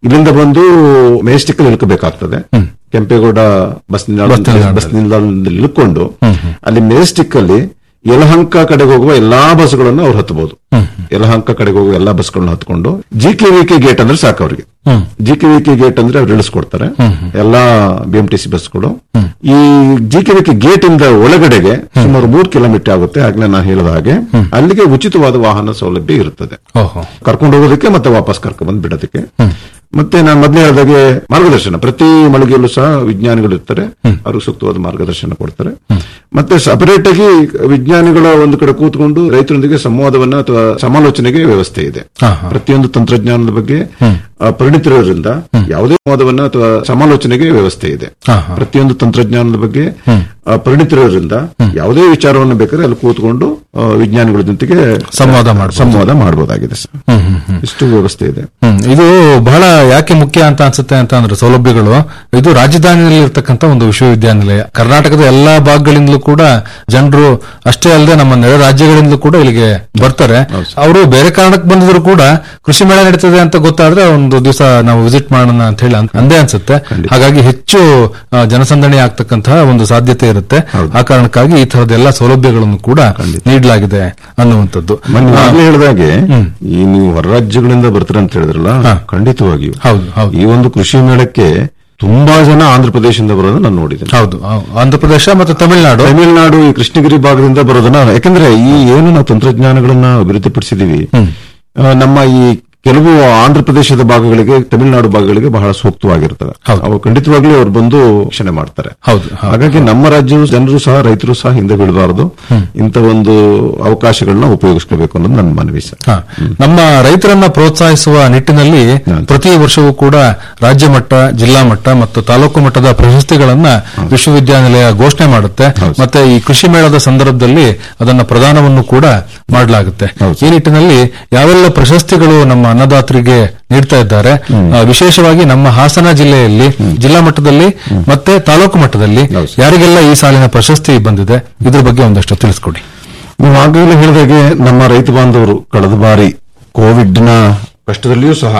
ಇಲ್ಲಿಂದ ಬಂದು ಮೆಜೆಸ್ಟಿಕ್ ಇಳ್ಕಬೇಕಾಗ್ತದೆ ಕೆಂಪೇಗೌಡ ಬಸ್ ನಿಲ್ದಾಣ ಬಸ್ ನಿಲ್ದಾಣ. ಬಸ್ ನಿಲ್ದಾಣದಲ್ಲಿ ಇಳ್ಕೊಂಡು ಅಲ್ಲಿ ಮೆಜೆಸ್ಟಿಕ್ ಅಲ್ಲಿ ಯಲಹಂಕ ಕಡೆಗೆ ಹೋಗುವ ಎಲ್ಲಾ ಬಸ್ಗಳನ್ನು ಅವ್ರು ಹತ್ತಬಹುದು ಯಲಹಂಕ ಕಡೆಗೆ ಹೋಗುವ ಎಲ್ಲಾ ಬಸ್ಗಳನ್ನ ಹತ್ಕೊಂಡು G K V K gate ಅಂದ್ರೆ ಸಾಕು ಅವ್ರಿಗೆ G K V K gate ಅಂದ್ರೆ ಅವ್ರು ಇಳಿಸ್ಕೊಡ್ತಾರೆ ಎಲ್ಲಾ ಬಿ ಎಂ ಟಿ ಸಿ ಬಸ್ಗಳು ಈ G K V K gate ಇಂದ ಒಳಗಡೆಗೆ ಸುಮಾರು ಮೂರು ಕಿಲೋಮೀಟರ್ ಆಗುತ್ತೆ ಆಗ್ಲೇ ನಾನು ಹೇಳಿದ ಹಾಗೆ ಅಲ್ಲಿಗೆ ಉಚಿತವಾದ ವಾಹನ ಸೌಲಭ್ಯ ಇರುತ್ತದೆ ಓಹೋ ಕರ್ಕೊಂಡು ಹೋಗೋದಕ್ಕೆ ಮತ್ತೆ ವಾಪಸ್ ಕರ್ಕೊಂಡು ಬಂದು ಬಿಡೋದಕ್ಕೆ ಮತ್ತೆ ನಾನು ಮೊದಲೇ ಹೇಳಿದಾಗೆ ಮಾರ್ಗದರ್ಶನ ಪ್ರತಿ ಮಳಿಗೆಯಲ್ಲೂ ಸಹ ವಿಜ್ಞಾನಿಗಳು ಇರ್ತಾರೆ ಅವ್ರಿಗೆ ಸೂಕ್ತವಾದ ಮಾರ್ಗದರ್ಶನ ಕೊಡ್ತಾರೆ ಮತ್ತೆ ಸಪರೇಟ್ ಆಗಿ ವಿಜ್ಞಾನಿಗಳ ಒಂದು ಕಡೆ ಕೂತ್ಕೊಂಡು ರೈತರೊಂದಿಗೆ ಸಂವಾದವನ್ನ ಅಥವಾ ಸಮಾಲೋಚನೆಗೆ ವ್ಯವಸ್ಥೆ ಇದೆ ಹಾ, ಹಾ. ಪ್ರತಿಯೊಂದು ತಂತ್ರಜ್ಞಾನದ ಬಗ್ಗೆ ಆ, ಪರಿಣಿತರಿರೋದ್ರಿಂದ ಯಾವುದೇ ಸಂವಾದವನ್ನ ಅಥವಾ ಸಮಾಲೋಚನೆಗೆ ವ್ಯವಸ್ಥೆ ಇದೆ ಹಾ, ಹಾ. ಪ್ರತಿಯೊಂದು ತಂತ್ರಜ್ಞಾನದ ಬಗ್ಗೆ ಆ, ಪರಿಣಿತರಿರೋದ್ರಿಂದ ಯಾವುದೇ ವಿಚಾರವನ್ನು ಬೇಕಾದ್ರೆ ಅಲ್ಲಿ ಕೂತ್ಕೊಂಡು ಆ, ವಿಜ್ಞಾನಿಗಳ ಜೊತೆಗೆ ಸಂವಾದ ಮಾಡ್ಬೋದು. ಸಂವಾದ ಮಾಡಬಹುದಾಗಿದೆ ಸರ್ ಇಷ್ಟು ವ್ಯವಸ್ಥೆ ಇದೆ ಹ್ಮ್ ಇದು ಬಹಳ ಯಾಕೆ ಮುಖ್ಯ ಅಂತ ಅನ್ಸುತ್ತೆ ಅಂತ ಅಂದ್ರೆ ಸೌಲಭ್ಯಗಳು ಇದು ರಾಜಧಾನಿಯಲ್ಲಿ ಇರ್ತಕ್ಕಂಥ ಒಂದು ವಿಶ್ವವಿದ್ಯಾನಿಲಯ ಕರ್ನಾಟಕದ ಎಲ್ಲಾ ಭಾಗಗಳಿಂದಲೂ ಕೂಡ ಜನರು ಅಷ್ಟೇ ಅಲ್ಲದೆ ನಮ್ಮ ನೆರೆ ರಾಜ್ಯಗಳಿಂದಲೂ ಕೂಡ ಇಲ್ಲಿಗೆ ಬರ್ತಾರೆ ಅವರು ಬೇರೆ ಕಾರಣಕ್ಕೆ ಬಂದಿದ್ರು ಕೂಡ ಕೃಷಿ ಮೇಳ ನಡೀತದೆ ಅಂತ ಗೊತ್ತಾದ್ರೆ ಒಂದು ದಿವಸ ನಾವು ವಿಸಿಟ್ ಮಾಡೋಣ ಅಂತ ಹೇಳಿ ಅನ್- ಅಂದೇ ಅನ್ಸುತ್ತೆ ಹಾಗಾಗಿ ಹೆಚ್ಚು ಆ, ಜನಸಂದಣಿ ಆಗ್ತಕ್ಕಂತಹ ಒಂದು ಸಾಧ್ಯತೆ ಇರುತ್ತೆ ಆ ಕಾರಣಕ್ಕಾಗಿ ಈ ತರದ ಎಲ್ಲಾ ಸೌಲಭ್ಯಗಳನ್ನು ಕೂಡ ನೀಡಲಾಗಿದೆ ಅನ್ನುವಂಥದ್ದು ಮೊನ್ನೆ ಆ, ಆಗ್ಲೇ ಹೇಳಿದಾಗೆ ಈ ನೀವು ಹೊರ ರಾಜ್ಯಗಳಿಂದ ಬರ್ತೀರ ಅಂತ ಹೇಳಿದ್ರಲ್ಲ ಹಾ. ಖಂಡಿತವಾಗಿಯೂ ಹೌದು ಹೌದು ಈ ಒಂದು ಕೃಷಿ ಮೇಳಕ್ಕೆ ತುಂಬಾ ಜನ ಆಂಧ್ರ ಪ್ರದೇಶದಿಂದ ಬರೋದನ್ನ ನಾನು ನೋಡಿದ್ದೇನೆ ಹೌದು ಹೌದು. ಆಂಧ್ರ ಪ್ರದೇಶ ಮತ್ತು ತಮಿಳುನಾಡು ತಮಿಳುನಾಡು ಈ ಕೃಷ್ಣಗಿರಿ ಭಾಗದಿಂದ ಬರೋದನ್ನ ಯಾಕಂದ್ರೆ ಈ ಏನು ನಾವು ತಂತ್ರಜ್ಞಾನಗಳನ್ನ ಅಭಿವೃದ್ಧಿಪಡಿಸಿದೀವಿ ಆ, ನಮ್ಮ ಈ ಕೆಲವು ಆಂಧ್ರ ಪ್ರದೇಶದ ಭಾಗಗಳಿಗೆ ತಮಿಳುನಾಡು ಭಾಗಗಳಿಗೆ ಬಹಳ ಸೂಕ್ತವಾಗಿರ್ತವೆ ಹೌದು. ಅವು ಖಂಡಿತವಾಗ್ಲೂ ಅವ್ರು ಬಂದು ವೀಕ್ಷಣೆ ಮಾಡ್ತಾರೆ ಹೌದು, ಹೌದು. ಹಾಗಾಗಿ ನಮ್ಮ ರಾಜ್ಯದ ಜನರು ಸಹ ರೈತರು ಸಹ ಹಿಂದೆ ಬೀಳಬಾರದು ಇಂಥ ಒಂದು ಅವಕಾಶಗಳನ್ನ ಉಪಯೋಗಿಸ್ಕೋಬೇಕು ಅನ್ನೋದು ನನ್ನ ಮನವಿ ಸರ್ ಹ. ನಮ್ಮ ರೈತರನ್ನ ಪ್ರೋತ್ಸಾಹಿಸುವ ನಿಟ್ಟಿನಲ್ಲಿ ಪ್ರತಿ ವರ್ಷವೂ ಕೂಡ ರಾಜ್ಯ ಮಟ್ಟ ಜಿಲ್ಲಾ ಮಟ್ಟ ಮತ್ತು ತಾಲೂಕು ಮಟ್ಟದ ಪ್ರಶಸ್ತಿಗಳನ್ನ ವಿಶ್ವವಿದ್ಯಾನಿಲಯ ಘೋಷಣೆ ಮಾಡುತ್ತೆ ಮತ್ತೆ ಈ ಕೃಷಿ ಮೇಳದ ಸಂದರ್ಭದಲ್ಲಿ ಅದನ್ನ ಪ್ರದಾನವನ್ನು ಕೂಡ ಮಾಡಲಾಗುತ್ತೆ ಈ ನಿಟ್ಟಿನಲ್ಲಿ ಯಾವೆಲ್ಲ ಪ್ರಶಸ್ತಿಗಳು ನಮ್ಮ ಅನ್ನದಾತರಿಗೆ ನೀಡ್ತಾ ಇದ್ದಾರೆ ಆ, ವಿಶೇಷವಾಗಿ ನಮ್ಮ ಹಾಸನ ಜಿಲ್ಲೆಯಲ್ಲಿ ಜಿಲ್ಲಾ ಮಟ್ಟದಲ್ಲಿ ಮತ್ತೆ ತಾಲೂಕು ಮಟ್ಟದಲ್ಲಿ ಯಾರಿಗೆಲ್ಲ ಈ ಸಾಲಿನ ಪ್ರಶಸ್ತಿ ಬಂದಿದೆ ಇದ್ರ ಬಗ್ಗೆ ಒಂದಷ್ಟು ತಿಳಿಸ್ಕೊಡಿ ನೀವು ಆಗಲೇ ಹೇಳಿದಾಗೆ ನಮ್ಮ ರೈತ ಬಾಂಧವರು ಕಳೆದ ಬಾರಿ ಕೋವಿಡ್ ನ ಕಷ್ಟದಲ್ಲಿಯೂ ಸಹ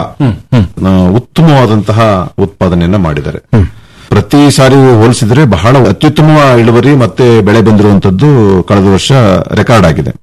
ಆ, ಉತ್ತಮವಾದಂತಹ ಉತ್ಪಾದನೆಯನ್ನ ಮಾಡಿದ್ದಾರೆ ಪ್ರತಿ ಸಾರಿ ಹೋಲಿಸಿದ್ರೆ ಬಹಳ ಅತ್ಯುತ್ತಮ ಇಳುವರಿ ಮತ್ತೆ ಬೆಳೆ ಬಂದಿರುವಂತದ್ದು ಕಳೆದ ವರ್ಷ ರೆಕಾರ್ಡ್ ಆಗಿದೆ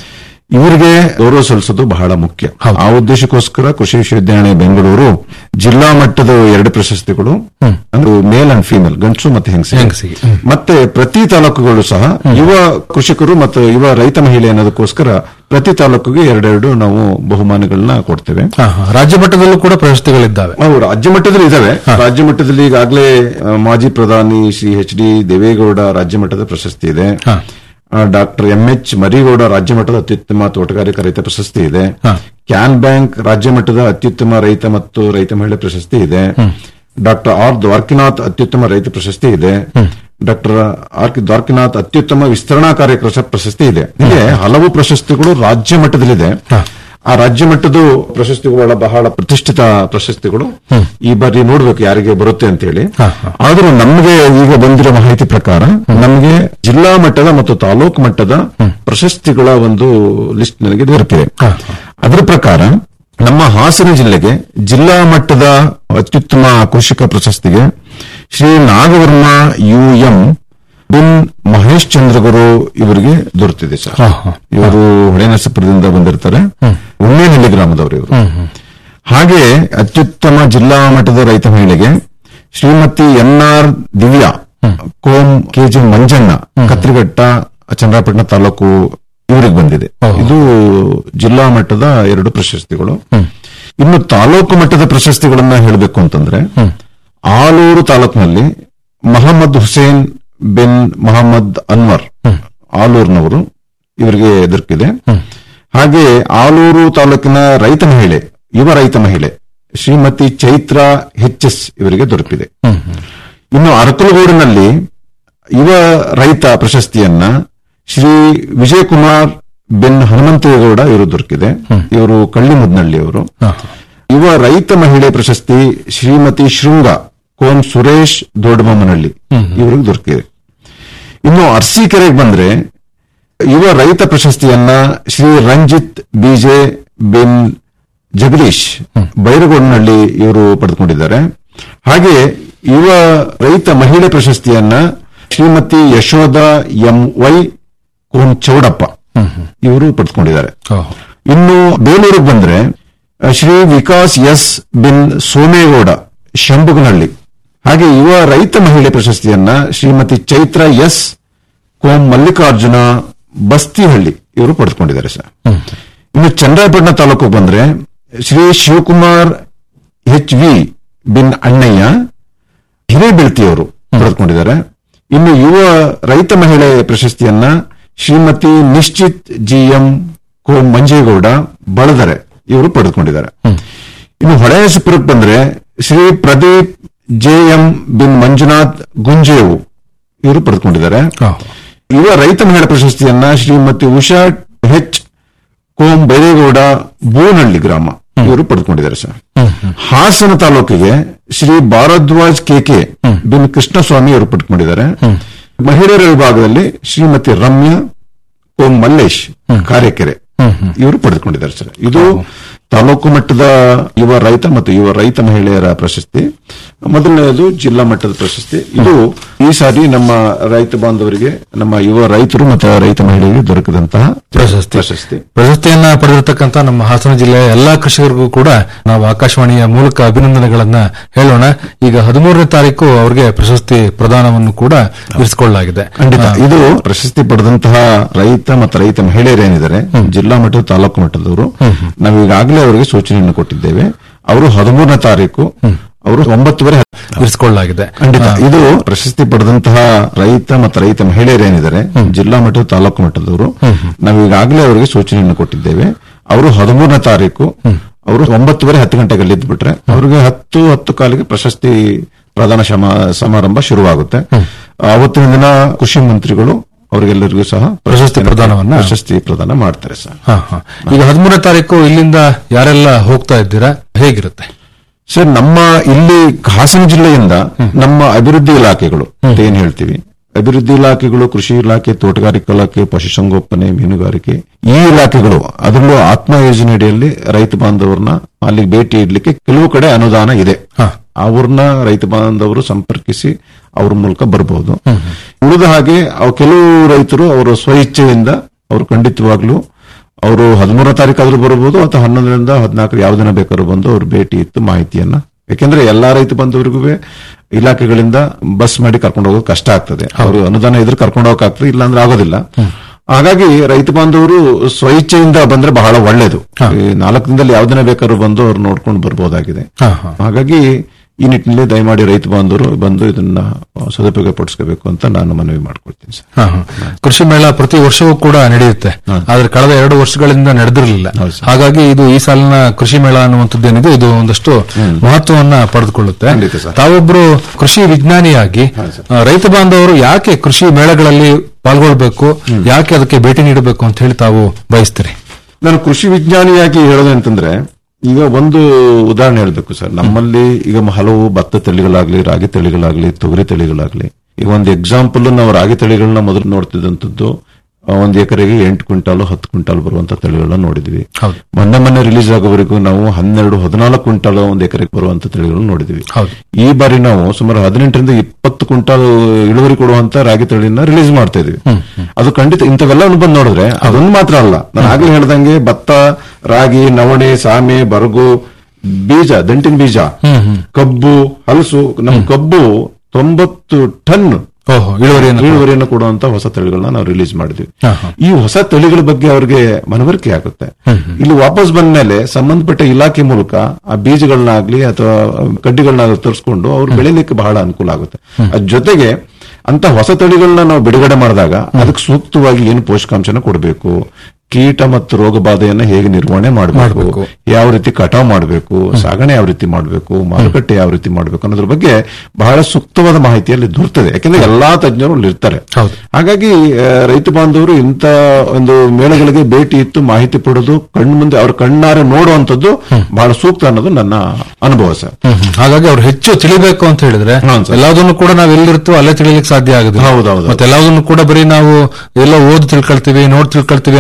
ಇವರಿಗೆ ಗೌರವ ಸಲ್ಲಿಸೋದು ಬಹಳ ಮುಖ್ಯ ಆ ಉದ್ದೇಶಕ್ಕೋಸ್ಕರ ಕೃಷಿ ವಿಶ್ವವಿದ್ಯಾಲಯ ಬೆಂಗಳೂರು ಜಿಲ್ಲಾ ಮಟ್ಟದ ಎರಡು ಪ್ರಶಸ್ತಿಗಳು ಅಂದ್ರೆ ಮೇಲ್ ಅಂಡ್ ಫೀಮೇಲ್ ಗಂಡಸು ಮತ್ತೆ ಹೆಂಗಸಿಗೆ ಹೆಂಗಸಿಗೆ. ಮತ್ತೆ ಪ್ರತಿ ತಾಲೂಕುಗಳು ಸಹ ಯುವ ಕೃಷಿಕರು ಮತ್ತು ಯುವ ರೈತ ಮಹಿಳೆ ಅನ್ನೋದಕ್ಕೋಸ್ಕರ ಪ್ರತಿ ತಾಲೂಕಿಗೆ ಎರಡೆರಡು ನಾವು ಬಹುಮಾನಗಳನ್ನ ಕೊಡ್ತೇವೆ ಹ, ಹ. ರಾಜ್ಯ ಮಟ್ಟದಲ್ಲೂ ಕೂಡ ಪ್ರಶಸ್ತಿಗಳಿದ್ದಾವೆ ಅವು ರಾಜ್ಯ ಮಟ್ಟದಲ್ಲಿ ಇದಾವೆ ರಾಜ್ಯ ಮಟ್ಟದಲ್ಲಿ ಈಗಾಗಲೇ ಆ, ಮಾಜಿ ಪ್ರಧಾನಿ ಶ್ರೀ ಎಚ್ ಡಿ ದೇವೇಗೌಡ ರಾಜ್ಯ ಮಟ್ಟದ ಪ್ರಶಸ್ತಿ ಇದೆ ಹ. ಡಾಕ್ಟರ್ ಎಂ ಎಚ್ ಮರಿಗೌಡ ರಾಜ್ಯ ಮಟ್ಟದ ಅತ್ಯುತ್ತಮ ತೋಟಗಾರಿಕಾ ರೈತ ಪ್ರಶಸ್ತಿ ಇದೆ ಹ. ಕ್ಯಾನ್ ಬ್ಯಾಂಕ್ ರಾಜ್ಯ ಮಟ್ಟದ ಅತ್ಯುತ್ತಮ ರೈತ ಮತ್ತು ರೈತ ಮಹಿಳೆ ಪ್ರಶಸ್ತಿ ಇದೆ ಡಾಕ್ಟರ್ ಆರ್ ದ್ವಾರ್ಕಿನಾಥ್ ಅತ್ಯುತ್ತಮ ರೈತ ಪ್ರಶಸ್ತಿ ಇದೆ ಡಾಕ್ಟರ್ ಆರ್ ಕೆ ದ್ವಾರ್ಕಿನಾಥ್ ಅತ್ಯುತ್ತಮ ವಿಸ್ತರಣಾ ಕಾರ್ಯ ಪ್ರಶ- ಪ್ರಶಸ್ತಿ ಇದೆ ಹೀಗೆ ಹಲವು ಪ್ರಶಸ್ತಿಗಳು ರಾಜ್ಯ ಮಟ್ಟದಲ್ಲಿದೆ ಆ ರಾಜ್ಯ ಮಟ್ಟದ ಪ್ರಶಸ್ತಿಗಳ ಬಹಳ ಪ್ರತಿಷ್ಠಿತ ಪ್ರಶಸ್ತಿಗಳು ಈ ಬಾರಿ ನೋಡ್ಬೇಕು ಯಾರಿಗೆ ಬರುತ್ತೆ ಅಂತ ಹೇಳಿ ಆದ್ರೂ ನಮಗೆ ಈಗ ಬಂದಿರೋ ಮಾಹಿತಿ ಪ್ರಕಾರ ನಮಗೆ ಜಿಲ್ಲಾ ಮಟ್ಟದ ಮತ್ತು ತಾಲೂಕು ಮಟ್ಟದ ಪ್ರಶಸ್ತಿಗಳ ಒಂದು ಲಿಸ್ಟ್ ನನಗೆ ದೊರಕಿದೆ ಅದರ ಪ್ರಕಾರ ನಮ್ಮ ಹಾಸನ ಜಿಲ್ಲೆಗೆ ಜಿಲ್ಲಾ ಮಟ್ಟದ ಅತ್ಯುತ್ತಮ ಕೃಷಿಕ ಪ್ರಶಸ್ತಿಗೆ ಶ್ರೀ ನಾಗವರ್ಮ ಯುಎಂ ಬಿನ್ ಮಹೇಶ್ ಚಂದ್ರಗುರು ಇವರಿಗೆ ದೊರೆತಿದೆ ಸರ್ ಹಾ, ಹಾ. ಇವರು ಹೊಳೆನರಸೀಪುರದಿಂದ ಬಂದಿರ್ತಾರೆ ಉಣ್ಣೇನಹಳ್ಳಿ ಗ್ರಾಮದವರು ಇವರು ಹಾಗೆ ಅತ್ಯುತ್ತಮ ಜಿಲ್ಲಾ ಮಟ್ಟದ ರೈತ ಮಹಿಳೆಗೆ ಶ್ರೀಮತಿ ಎನ್ ಆರ್ ದಿವ್ಯಾ ಕೋಂ ಕೆಜಿ ಮಂಜಣ್ಣ ಕತ್ರಿಘಟ್ಟ ಚಂದ್ರಾಪಟ್ಟಣ ತಾಲೂಕು ಇವರಿಗೆ ಬಂದಿದೆ ಇದು ಜಿಲ್ಲಾ ಮಟ್ಟದ ಎರಡು ಪ್ರಶಸ್ತಿಗಳು ಇನ್ನು ತಾಲೂಕು ಮಟ್ಟದ ಪ್ರಶಸ್ತಿಗಳನ್ನ ಹೇಳಬೇಕು ಅಂತಂದ್ರೆ ಆಲೂರು ತಾಲೂಕಿನಲ್ಲಿ ಮಹಮ್ಮದ್ ಹುಸೇನ್ ಬಿನ್ ಮಹಮ್ಮದ್ ಅನ್ವರ್ ಆಲೂರ್ನವರು ಇವರಿಗೆ ದೊರಕಿದೆ ಹಾಗೆ ಆಲೂರು ತಾಲೂಕಿನ ರೈತ ಮಹಿಳೆ ಯುವ ರೈತ ಮಹಿಳೆ ಶ್ರೀಮತಿ ಚೈತ್ರ ಎಚ್ ಎಸ್ ಇವರಿಗೆ ದೊರಕಿದೆ ಇನ್ನು ಅರಕಲಗೂಡಿನಲ್ಲಿ ಯುವ ರೈತ ಪ್ರಶಸ್ತಿಯನ್ನ ಶ್ರೀ ವಿಜಯಕುಮಾರ್ ಬಿನ್ ಹನುಮಂತೇಗೌಡ ಇವರು ದೊರಕಿದೆ ಇವರು ಕಳ್ಳಿಮುದ್ನಳ್ಳಿಯವರು ಯುವ ರೈತ ಮಹಿಳೆ ಪ್ರಶಸ್ತಿ ಶ್ರೀಮತಿ ಶೃಂಗ ಕೋನ್ ಸುರೇಶ್ ದೊಡ್ಡಬೊಮ್ಮನಹಳ್ಳಿ ಇವರಿಗೆ ದೊರಕಿದೆ ಇನ್ನು ಅರ್ಸಿಕೆರೆಗೆ ಬಂದ್ರೆ ಯುವ ರೈತ ಪ್ರಶಸ್ತಿಯನ್ನ ಶ್ರೀ ರಂಜಿತ್ ಬಿಜೆ ಬಿನ್ ಜಗದೀಶ್ ಬೈರಗೋಡ್ನಹಳ್ಳಿ ಇವರು ಪಡೆದುಕೊಂಡಿದ್ದಾರೆ ಹಾಗೆ ಯುವ ರೈತ ಮಹಿಳೆ ಪ್ರಶಸ್ತಿಯನ್ನ ಶ್ರೀಮತಿ ಯಶೋಧ ಎಂ ವೈ ಕೋನ್ ಚೌಡಪ್ಪ ಇವರು ಪಡೆದುಕೊಂಡಿದ್ದಾರೆ ಓಹೋ. ಇನ್ನು ಬೇಲೂರಿಗೆ ಬಂದ್ರೆ ಅ, ಶ್ರೀ ವಿಕಾಸ್ ಎಸ್ ಬಿನ್ ಸೋಮೇಗೌಡ ಶಂಭುಗನಹಳ್ಳಿ ಹಾಗೆ ಯುವ ರೈತ ಮಹಿಳೆ ಪ್ರಶಸ್ತಿಯನ್ನ ಶ್ರೀಮತಿ ಚೈತ್ರ ಎಸ್ ಕೋಂ ಮಲ್ಲಿಕಾರ್ಜುನ ಬಸ್ತಿಹಳ್ಳಿ ಇವರು ಪಡೆದುಕೊಂಡಿದ್ದಾರೆ ಸರ್ ಇನ್ನು ಚನ್ನರಾಯಪಟ್ಟಣ ತಾಲೂಕು ಬಂದ್ರೆ ಶ್ರೀ ಶಿವಕುಮಾರ್ ಎಚ್ ವಿ ಬಿನ್ ಅಣ್ಣಯ್ಯ ಹಿರೇಬೆಳ್ತಿಯವರು ಪಡೆದುಕೊಂಡಿದ್ದಾರೆ ಇನ್ನು ಯುವ ರೈತ ಮಹಿಳೆ ಪ್ರಶಸ್ತಿಯನ್ನ ಶ್ರೀಮತಿ ನಿಶ್ಚಿತ್ ಜಿ ಎಂ ಕೋ ಮಂಜೇಗೌಡ ಬಳದರೆ ಇವರು ಪಡೆದುಕೊಂಡಿದ್ದಾರೆ ಇನ್ನು ಹೊಳೆಯಸಪುರಕ್ಕೆ ಬಂದ್ರೆ ಶ್ರೀ ಪ್ರದೀಪ್ ಜೆ ಎಂ ಬಿನ್ ಮಂಜುನಾಥ್ ಗುಂಜೇವು ಇವರು ಪಡೆದುಕೊಂಡಿದ್ದಾರೆ ಓಹೋ. ಯುವ ರೈತ ಮಹಿಳಾ ಪ್ರಶಸ್ತಿಯನ್ನ ಶ್ರೀಮತಿ ಉಷಾ ಹೆಚ್ ಕೋಂ ಬೈರೇಗೌಡ ಬೋನಹಳ್ಳಿ ಗ್ರಾಮ ಇವರು ಪಡೆದುಕೊಂಡಿದ್ದಾರೆ ಸರ್ ಹಾಸನ ತಾಲೂಕಿಗೆ ಶ್ರೀ ಭಾರದ್ವಾಜ್ ಕೆಕೆ ಬಿನ್ ಕೃಷ್ಣಸ್ವಾಮಿ ಅವರು ಪಡೆದುಕೊಂಡಿದ್ದಾರೆ ಮಹಿಳೆಯರ ವಿಭಾಗದಲ್ಲಿ ಶ್ರೀಮತಿ ರಮ್ಯಾ ಕೋಂ ಮಲ್ಲೇಶ್ ಕಾರೆಕೆರೆ ಇವರು ಪಡೆದುಕೊಂಡಿದ್ದಾರೆ ಸರ್ ಇದು ತಾಲೂಕು ಮಟ್ಟದ ಯುವ ರೈತ ಮತ್ತು ಯುವ ರೈತ ಮಹಿಳೆಯರ ಪ್ರಶಸ್ತಿ ಮೊದಲನೆಯದು ಜಿಲ್ಲಾ ಮಟ್ಟದ ಪ್ರಶಸ್ತಿ ಇದು ಈ ಸಾರಿ ನಮ್ಮ ರೈತ ಬಾಂಧವರಿಗೆ ನಮ್ಮ ಯುವ ರೈತರು ಮತ್ತು ರೈತ ಮಹಿಳೆಯರಿಗೆ ದೊರಕದಂತಹ ಪ್ರಶಸ್ತಿ ಪ್ರಶಸ್ತಿ ಪ್ರಶಸ್ತಿಯನ್ನ ಪಡೆದಿರತಕ್ಕಂತ ನಮ್ಮ ಹಾಸನ ಜಿಲ್ಲೆಯ ಎಲ್ಲಾ ಕೃಷಿಕರಿಗೂ ಕೂಡ ನಾವು ಆಕಾಶವಾಣಿಯ ಮೂಲಕ ಅಭಿನಂದನೆಗಳನ್ನ ಹೇಳೋಣ ಈಗ ಹದಿಮೂರನೇ ತಾರೀಕು ಅವರಿಗೆ ಪ್ರಶಸ್ತಿ ಪ್ರದಾನವನ್ನು ಕೂಡ ಇರಿಸಿಕೊಳ್ಳಲಾಗಿದೆ ಖಂಡಿತ ಇದು ಪ್ರಶಸ್ತಿ ಪಡೆದಂತಹ ರೈತ ಮತ್ತು ರೈತ ಮಹಿಳೆಯರೇನಿದ್ದಾರೆ ಜಿಲ್ಲಾ ಮಟ್ಟದ ತಾಲೂಕು ಮಟ್ಟದವರು ನಾವು ಈಗಾಗಲೇ ಅವರಿಗೆ ಸೂಚನೆಯನ್ನು ಕೊಟ್ಟಿದ್ದೇವೆ ಅವರು ಹದಿಮೂರನೇ ತಾರೀಕು ಅವರು ಒಂಬತ್ತುವರೆ ಇರಿಸಿಕೊಳ್ಳಲಾಗಿದೆ ಖಂಡಿತ ಇದು ಪ್ರಶಸ್ತಿ ಪಡೆದಂತಹ ರೈತ ಮತ್ತು ರೈತ ಮಹಿಳೆಯರೇನಿದ್ದಾರೆ ಜಿಲ್ಲಾ ಮಟ್ಟದ ತಾಲೂಕು ಮಟ್ಟದವರು ನಾವು ಈಗಾಗಲೇ ಅವರಿಗೆ ಸೂಚನೆಯನ್ನು ಕೊಟ್ಟಿದ್ದೇವೆ ಅವರು ಹದಿಮೂರನೇ ತಾರೀಕು ಅವರು ಒಂಬತ್ತುವರೆ ಹತ್ತು ಗಂಟೆಗೆ ಅಲ್ಲಿದ್ದು ಬಿಟ್ರೆ ಅವರಿಗೆ ಹತ್ತು ಹತ್ತು ಕಾಲಿಗೆ ಪ್ರಶಸ್ತಿ ಪ್ರದಾನ ಶಮ- ಸಮಾರಂಭ ಶುರುವಾಗುತ್ತೆ ಅವತ್ತಿನ ದಿನ ಕೃಷಿ ಮಂತ್ರಿಗಳು ಅವರಿಗೆಲ್ಲರಿಗೂ ಸಹ ಪ್ರಶಸ್ತಿ ಪ್ರದಾನವನ್ನ? ಪ್ರಶಸ್ತಿ ಪ್ರದಾನ ಮಾಡ್ತಾರೆ ಸರ್ ಹಾ, ಹಾ. ಈಗ ಹದಿಮೂರನೇ ತಾರೀಕು ಇಲ್ಲಿಂದ ಯಾರೆಲ್ಲ ಹೋಗ್ತಾ ಇದ್ದೀರಾ ಹೇಗಿರುತ್ತೆ ಸರ್ ನಮ್ಮ ಇಲ್ಲಿ ಹಾಸನ ಜಿಲ್ಲೆಯಿಂದ ನಮ್ಮ ಅಭಿವೃದ್ಧಿ ಇಲಾಖೆಗಳು ಅಂತ ಏನ್ ಹೇಳ್ತೀವಿ ಅಭಿವೃದ್ಧಿ ಇಲಾಖೆಗಳು ಕೃಷಿ ಇಲಾಖೆ ತೋಟಗಾರಿಕೆ ಇಲಾಖೆ ಪಶುಸಂಗೋಪನೆ ಮೀನುಗಾರಿಕೆ ಈ ಇಲಾಖೆಗಳು ಅದರಲ್ಲೂ ಆತ್ಮ ಯೋಜನೆ ಅಡಿಯಲ್ಲಿ ರೈತ ಬಾಂಧವರನ್ನ ಅಲ್ಲಿಗೆ ಭೇಟಿ ಇಡ್ಲಿಕ್ಕೆ ಕೆಲವು ಕಡೆ ಅನುದಾನ ಇದೆ ಹಾ. ಅವ್ರನ್ನ ರೈತ ಬಾಂಧವರು ಸಂಪರ್ಕಿಸಿ ಅವ್ರ ಮೂಲಕ ಬರಬಹುದು ಉಳಿದ ಹಾಗೆ ಅವ್ ಕೆಲವು ರೈತರು ಅವರ ಸ್ವಇಚ್ಛೆಯಿಂದ ಅವರು ಖಂಡಿತವಾಗ್ಲೂ ಅವರು ಹದಿಮೂರನೇ ತಾರೀಕು ಆದ್ರೂ ಬರಬಹುದು ಅಥವಾ ಹನ್ನೊಂದರಿಂದ ಹದಿನಾಲ್ಕು ಯಾವ ದಿನ ಬೇಕಾದ್ರೂ ಬಂದು ಅವ್ರು ಭೇಟಿ ಇತ್ತು ಮಾಹಿತಿಯನ್ನ ಯಾಕೆಂದ್ರೆ ಎಲ್ಲಾ ರೈತ ಬಂಧುವರಿಗೂ ಇಲಾಖೆಗಳಿಂದ ಬಸ್ ಮಾಡಿ ಕರ್ಕೊಂಡು ಹೋಗೋದು ಕಷ್ಟ ಆಗ್ತದೆ ಅವರು ಅನುದಾನ ಇದ್ರೆ ಕರ್ಕೊಂಡು ಹೋಗಕ್ಕಾಗ್ತದೆ ಇಲ್ಲಾಂದ್ರೆ ಆಗೋದಿಲ್ಲ ಹಾಗಾಗಿ ರೈತ ಬಾಂಧವರು ಸ್ವಇಚ್ಛೆಯಿಂದ ಬಂದ್ರೆ ಬಹಳ ಒಳ್ಳೇದು ಈ ನಾಲ್ಕು ದಿನದಲ್ಲಿ ಯಾವ ದಿನ ಬೇಕಾದ್ರೂ ಬಂದು ಅವ್ರು ನೋಡ್ಕೊಂಡು ಬರ್ಬೋದಾಗಿದೆ ಹಾ, ಹಾ. ಹಾಗಾಗಿ ಈ ನಿಟ್ಟಿನಲ್ಲಿ ದಯಮಾಡಿ ರೈತ ಬಾಂಧವರು ಬಂದು ಇದನ್ನ ಸದುಪಯೋಗ ಪಡಿಸ್ಕೋಬೇಕು ಅಂತ ನಾನು ಮನವಿ ಮಾಡ್ಕೊಳ್ತೀನಿ ಸರ್ ಹಾ, ಹಾ. ಕೃಷಿ ಮೇಳ ಪ್ರತಿ ವರ್ಷವೂ ಕೂಡ ನಡೆಯುತ್ತೆ ಆದ್ರೆ ಕಳೆದ ಎರಡು ವರ್ಷಗಳಿಂದ ನಡೆದಿರಲಿಲ್ಲ ಹಾಗಾಗಿ ಇದು ಈ ಸಾಲಿನ ಕೃಷಿ ಮೇಳ ಅನ್ನುವಂಥದ್ದೇನಿದೆ ಇದು ಒಂದಷ್ಟು ಮಹತ್ವವನ್ನ ಪಡೆದುಕೊಳ್ಳುತ್ತೆ ಖಂಡಿತ ಸರ್. ತಾವೊಬ್ರು ಕೃಷಿ ವಿಜ್ಞಾನಿಯಾಗಿ ಆ, ರೈತ ಬಾಂಧವರು ಯಾಕೆ ಕೃಷಿ ಮೇಳಗಳಲ್ಲಿ ಪಾಲ್ಗೊಳ್ಬೇಕು ಯಾಕೆ ಅದಕ್ಕೆ ಭೇಟಿ ನೀಡಬೇಕು ಅಂತ ಹೇಳಿ ತಾವು ಬಯಸ್ತೀರಿ ನಾನು ಕೃಷಿ ವಿಜ್ಞಾನಿಯಾಗಿ ಹೇಳೋದು ಅಂತಂದ್ರೆ ಈಗ ಒಂದು ಉದಾಹರಣೆ ಹೇಳ್ಬೇಕು ಸರ್ ನಮ್ಮಲ್ಲಿ ಈಗ ಹಲವು ಭತ್ತ ತಳಿಗಳಾಗ್ಲಿ ರಾಗಿ ತಳಿಗಳಾಗ್ಲಿ ತೊಗರಿ ತಳಿಗಳಾಗ್ಲಿ ಈಗ ಒಂದು ಎಕ್ಸಾಂಪಲ್ ನಾವು ರಾಗಿ ತಳಿಗಳನ್ನ ಮೊದಲು ನೋಡ್ತಿದ್ದಂಥದ್ದು ಆ, ಒಂದು ಎಕರೆಗೆ ಎಂಟು ಕ್ವಿಂಟಾಲು ಹತ್ತು ಕ್ವಿಂಟಾಲ್ ಬರುವಂತ ತಳಿಗಳನ್ನ ನೋಡಿದ್ವಿ ಹೌದು. ಮೊನ್ನೆ ಮೊನ್ನೆ ರಿಲೀಸ್ ಆಗೋವರೆಗೂ ನಾವು ಹನ್ನೆರಡು ಹದಿನಾಲ್ಕು ಕ್ವಿಂಟಾಲ್ ಒಂದು ಎಕರೆಗೆ ಬರುವಂತ ತಳಿಗಳನ್ನ ನೋಡಿದ್ವಿ ಹೌದು. ಈ ಬಾರಿ ನಾವು ಸುಮಾರು ಹದಿನೆಂಟರಿಂದ ಇಪ್ಪತ್ತು ಕ್ವಿಂಟಾಲ್ ಇಳುವರಿ ಕೊಡುವಂತ ರಾಗಿ ತಳಿನ ರಿಲೀಸ್ ಮಾಡ್ತಾ ಇದೀವಿ ಅದು ಖಂಡಿತ ಇಂಥವೆಲ್ಲ ಬಂದು ನೋಡಿದ್ರೆ ಅದೊಂದು ಮಾತ್ರ ಅಲ್ಲ ನಾನು ಆಗ್ಲೇ ಹೇಳ್ದಂಗೆ ಭತ್ತ ರಾಗಿ ನವಣೆ ಸಾಮೆ ಬರಗು ಬೀಜ ದಂಟಿನ ಬೀಜ ಕಬ್ಬು ಹಲಸು ನಮ್ಮ ಕಬ್ಬು ತೊಂಬತ್ತು ಟನ್ ಓಹೋ ಇಳುವರಿಯನ್ನು ಇಳುವರಿಯನ್ನು ಕೊಡುವಂತ ಹೊಸ ತಳಿಗಳನ್ನ ನಾವು ರಿಲೀಸ್ ಮಾಡಿದ್ವಿ ಹಾ, ಹಾ. ಈ ಹೊಸ ತಳಿಗಳ ಬಗ್ಗೆ ಅವ್ರಿಗೆ ಮನವರಿಕೆ ಆಗುತ್ತೆ ಇಲ್ಲಿ ವಾಪಸ್ ಬಂದ ಮೇಲೆ ಸಂಬಂಧಪಟ್ಟ ಇಲಾಖೆ ಮೂಲಕ ಆ ಬೀಜಗಳನ್ನಾಗ್ಲಿ ಅಥವಾ ಕಡ್ಡಿಗಳನ್ನ ತರಿಸ್ಕೊಂಡು ಅವ್ರು ಬೆಳಿಲಿಕ್ಕೆ ಬಹಳ ಅನುಕೂಲ ಆಗುತ್ತೆ ಅದ್ ಜೊತೆಗೆ ಅಂತ ಹೊಸ ತಳಿಗಳನ್ನ ನಾವು ಬಿಡುಗಡೆ ಮಾಡಿದಾಗ ಅದಕ್ಕೆ ಸೂಕ್ತವಾಗಿ ಏನು ಪೋಷಕಾಂಶನ ಕೊಡಬೇಕು ಕೀಟ ಮತ್ತು ರೋಗ ಬಾಧೆಯನ್ನ ಹೇಗೆ ನಿರ್ವಹಣೆ ಮಾಡಬೇಕು ಮಾಡ್ಬೇಕು. ಯಾವ ರೀತಿ ಕಟಾವ್ ಮಾಡಬೇಕು ಸಾಗಣೆ ಯಾವ ರೀತಿ ಮಾಡಬೇಕು ಮಾರುಕಟ್ಟೆ ಯಾವ ರೀತಿ ಮಾಡಬೇಕು ಅನ್ನೋದ್ರ ಬಗ್ಗೆ ಬಹಳ ಸೂಕ್ತವಾದ ಮಾಹಿತಿಯಲ್ಲಿ ದೊರೆತದೆ ಯಾಕಂದ್ರೆ ಎಲ್ಲಾ ತಜ್ಞರು ಅಲ್ಲಿ ಇರ್ತಾರೆ ಹೌದು. ಹಾಗಾಗಿ ಆ, ರೈತ ಬಾಂಧವರು ಇಂಥ ಒಂದು ಮೇಳಗಳಿಗೆ ಭೇಟಿ ಇತ್ತು ಮಾಹಿತಿ ಪಡೆದು ಕಣ್ಣು ಮುಂದೆ ಅವ್ರ ಕಣ್ಣಾರೆ ನೋಡುವಂತದ್ದು ಬಹಳ ಸೂಕ್ತ ಅನ್ನೋದು ನನ್ನ ಅನುಭವ ಸರ್ ಹ್ಮ್, ಹ್ಮ್. ಹಾಗಾಗಿ ಅವ್ರು ಹೆಚ್ಚು ತಿಳಿಬೇಕು ಅಂತ ಹೇಳಿದ್ರೆ ಹೌದು ಸರ್. ಎಲ್ಲದನ್ನು ಕೂಡ ನಾವು ಎಲ್ಲಿರ್ತೀವೋ ಅಲ್ಲೇ ತಿಳಿಲಿಕ್ಕೆ ಸಾಧ್ಯ ಆಗುದಿಲ್ಲ ಹೌದು, ಹೌದು. ಮತ್ತೆ ಎಲ್ಲದನ್ನು ಕೂಡ ಬರೀ ನಾವು ಎಲ್ಲ ಓದಿ ತಿಳ್ಕೊಳ್ತೀವಿ ನೋಡ್ ತಿಳ್ಕೊಳ್ತೀವಿ ಅನ್ನೋದಕ್ಕಿಂತ